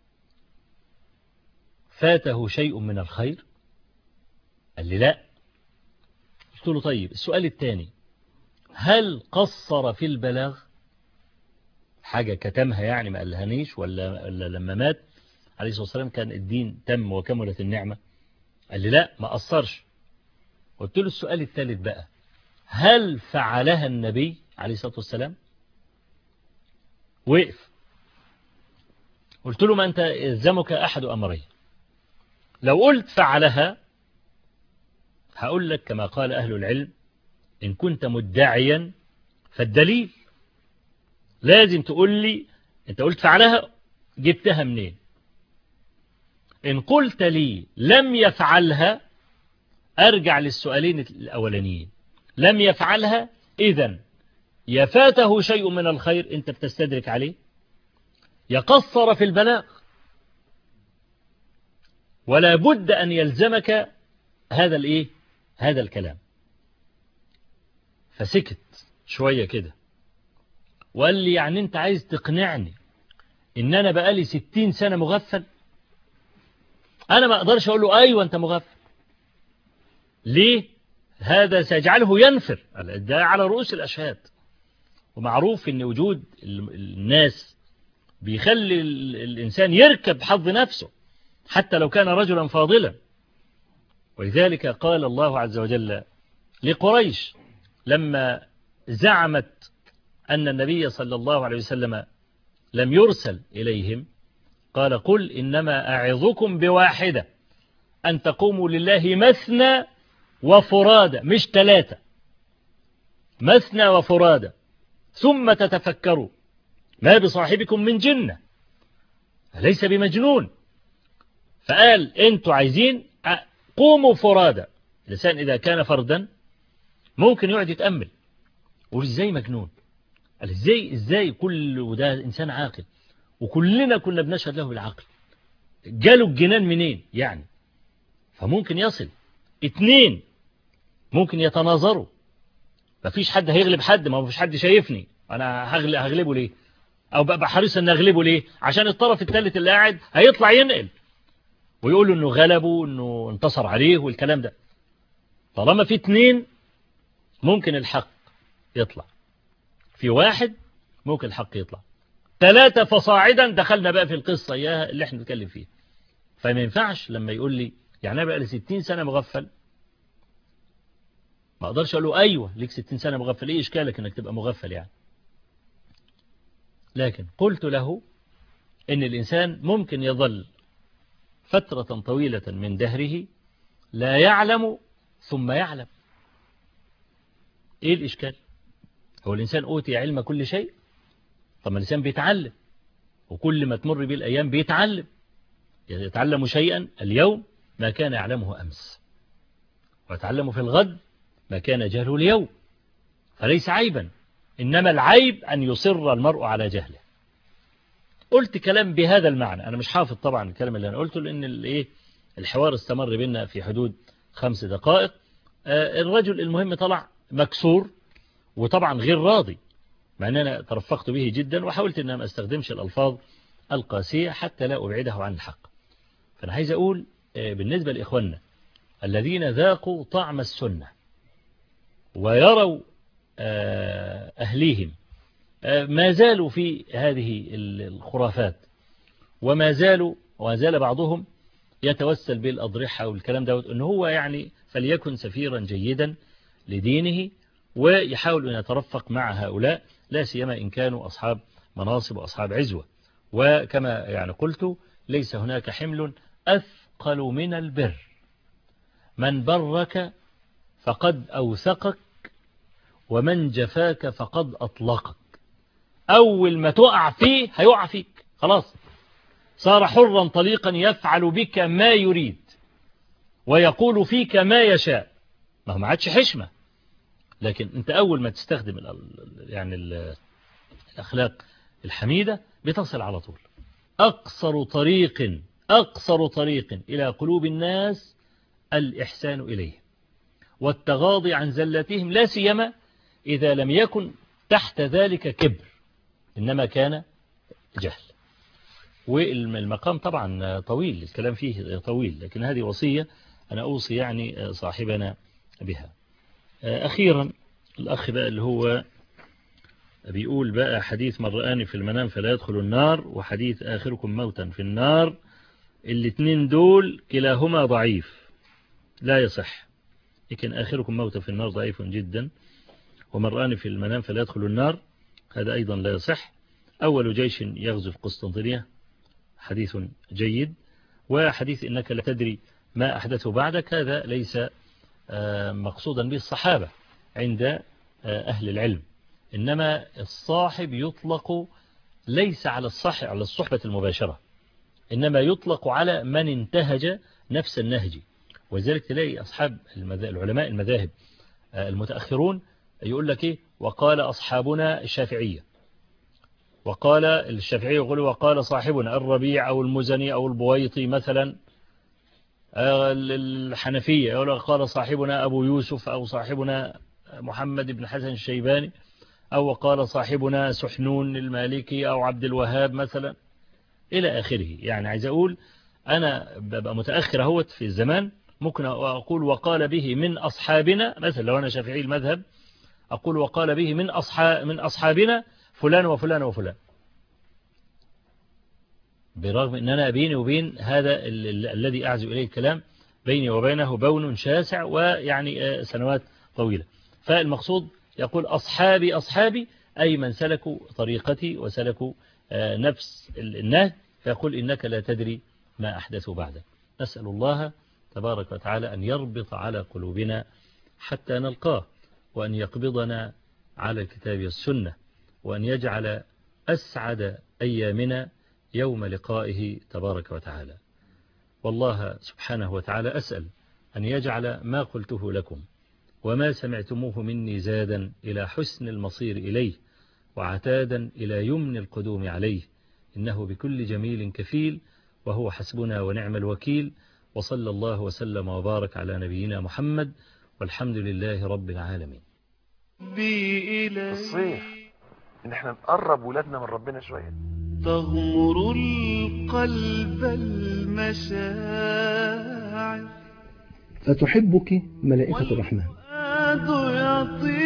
فاته شيء من الخير قال لي لا قلت له طيب السؤال الثاني هل قصر في البلاغ حاجة كتمها يعني ما قالهانيش ولا, ولا لما مات عليه الصلاة والسلام كان الدين تم وكملت النعمة قال لي لا ما قصرش قلت له السؤال الثالث بقى هل فعلها النبي عليه الصلاة والسلام وقف قلت له ما أنت يلزمك أحد أمرين لو قلت فعلها هقول لك كما قال أهل العلم إن كنت مدعيا فالدليل لازم تقول لي أنت قلت فعلها جبتها منين إن قلت لي لم يفعلها أرجع للسؤالين الأولانيين لم يفعلها إذا يفاته شيء من الخير أنت بتستدرك عليه يقصر في البلاغ ولا بد أن يلزمك هذا الإيه هذا الكلام فسكت شوية كده وقال لي يعني أنت عايز تقنعني إن أنا بقالي ستين سنة مغفل أنا ما أقدرش أقول له أيوة أنت مغفل ليه هذا سيجعله ينفر ده على رؤوس الأشهاد ومعروف أن وجود الناس بيخلي الإنسان يركب حظ نفسه حتى لو كان رجلا فاضلا ولذلك قال الله عز وجل لقريش لما زعمت أن النبي صلى الله عليه وسلم لم يرسل إليهم قال قل إنما أعظكم بواحدة أن تقوموا لله مثنى وفرادى مش ثلاثة مثنى وفرادى ثم تتفكروا ما بصاحبكم من جنة ليس بمجنون فقال انتوا عايزين قوموا فرادى الإنسان إذا كان فردا ممكن يقعد يتأمل وإزاي مجنون قال إزاي إزاي كل وده إنسان عاقل وكلنا كنا بنشهد له بالعقل جاله الجنان منين يعني فممكن يصل اتنين ممكن يتناظروا مفيش حد هيغلب حد ما فيش حد شايفني انا هغلبه ليه او بقى حريص ان اغلبه ليه عشان الطرف الثالث اللي قاعد هيطلع ينقل ويقول له انه غلبه انه انتصر عليه والكلام ده طالما في اتنين ممكن الحق يطلع في واحد ممكن الحق يطلع ثلاثة فصاعدا دخلنا بقى في القصة اياها اللي احنا بنتكلم فيها فما ينفعش لما يقول لي يعني انا بقى لي 60 سنة مغفل ما اقدرش اقول له ايوه ليك 60 سنة مغفل ايه اشكالك انك تبقى مغفل يعني لكن قلت له ان الانسان ممكن يظل فترة طويلة من دهره لا يعلم ثم يعلم ايه الاشكال هو الانسان اوتي علم كل شيء طب الانسان بيتعلم وكل ما تمر به الايام بيتعلم يتعلم شيئا اليوم ما كان يعلمه امس ويتعلم في الغد ما كان جهله اليوم فليس عيبا إنما العيب أن يصر المرء على جهله قلت كلام بهذا المعنى أنا مش حافظ طبعا الكلام اللي أنا قلته لأن الإيه الحوار استمر بينا في حدود خمس دقائق الرجل المهم طلع مكسور وطبعا غير راضي مع أن أنا ترفقت به جدا وحاولت أن ما استخدمش الألفاظ القاسية حتى لا أبعده عن الحق فأنا عايز أقول بالنسبة لإخواننا الذين ذاقوا طعم السنة ويروا أهليهم ما زالوا في هذه الخرافات وما زالوا وما زال بعضهم يتوسل بالأضرحة والكلام دوت أنه هو يعني فليكن سفيرا جيدا لدينه ويحاول أن يترفق مع هؤلاء لا سيما إن كانوا أصحاب مناصب وأصحاب عزوة وكما يعني قلت ليس هناك حمل أثقل من البر من برك فقد أوثقك ومن جفاك فقد أطلقك أول ما تقع فيه هيقع فيك خلاص صار حرا طليقا يفعل بك ما يريد ويقول فيك ما يشاء ما هو ما عادش حشمة لكن انت أول ما تستخدم ال يعني ال الأخلاق الحميدة بتصل على طول أقصر طريق أقصر طريق إلى قلوب الناس الإحسان إليه والتغاضي عن زلتهم لا سيما إذا لم يكن تحت ذلك كبر إنما كان جهل والمقام طبعا طويل الكلام فيه طويل لكن هذه وصية أنا أوصي يعني صاحبنا بها أخيرا الأخ بقى اللي هو بيقول بقى حديث من رآني في المنام فلا يدخل النار وحديث آخركم موتا في النار الاثنين دول كلاهما ضعيف لا يصح لكن آخركم موتا في النار ضعيف جدا ومن رآني في المنام فلا يدخل النار هذا أيضا لا يصح أول جيش يغزو في قسطنطينية حديث جيد وحديث إنك لا تدري ما أحدثه بعدك هذا ليس مقصودا به الصحابة عند أهل العلم إنما الصاحب يطلق ليس على الصح على الصحبة المباشرة إنما يطلق على من انتهج نفس النهج وذلك تلاقي أصحاب العلماء المذاهب المتأخرون يقول لك إيه وقال أصحابنا الشافعية وقال الشافعي يقول وقال صاحبنا الربيع أو المزني أو البويطي مثلا الحنفية يقول قال صاحبنا أبو يوسف أو صاحبنا محمد بن حسن الشيباني أو قال صاحبنا سحنون المالكي أو عبد الوهاب مثلا إلى آخره يعني عايز أقول أنا ببقى متأخر اهوت في الزمان ممكن أقول وقال به من أصحابنا مثلا لو أنا شافعي المذهب أقول وقال به من أصحاب من أصحابنا فلان وفلان وفلان برغم أن أنا بيني وبين هذا ال ال الذي أعزو إليه الكلام بيني وبينه بون شاسع ويعني سنوات طويلة فالمقصود يقول أصحابي أصحابي أي من سلكوا طريقتي وسلكوا نفس النهج فيقول إنك لا تدري ما أحدثوا بعدك نسأل الله تبارك وتعالى أن يربط على قلوبنا حتى نلقاه وأن يقبضنا على الكتاب والسنة وأن يجعل أسعد أيامنا يوم لقائه تبارك وتعالى والله سبحانه وتعالى أسأل أن يجعل ما قلته لكم وما سمعتموه مني زادا إلى حسن المصير إليه وعتادا إلى يمن القدوم عليه إنه بكل جميل كفيل وهو حسبنا ونعم الوكيل وصلى الله وسلم وبارك على نبينا محمد والحمد لله رب العالمين الصيف ان احنا نقرب ولادنا من ربنا شوية تغمر القلب المشاعر فتحبك ملائكة الرحمن والفؤاد يطير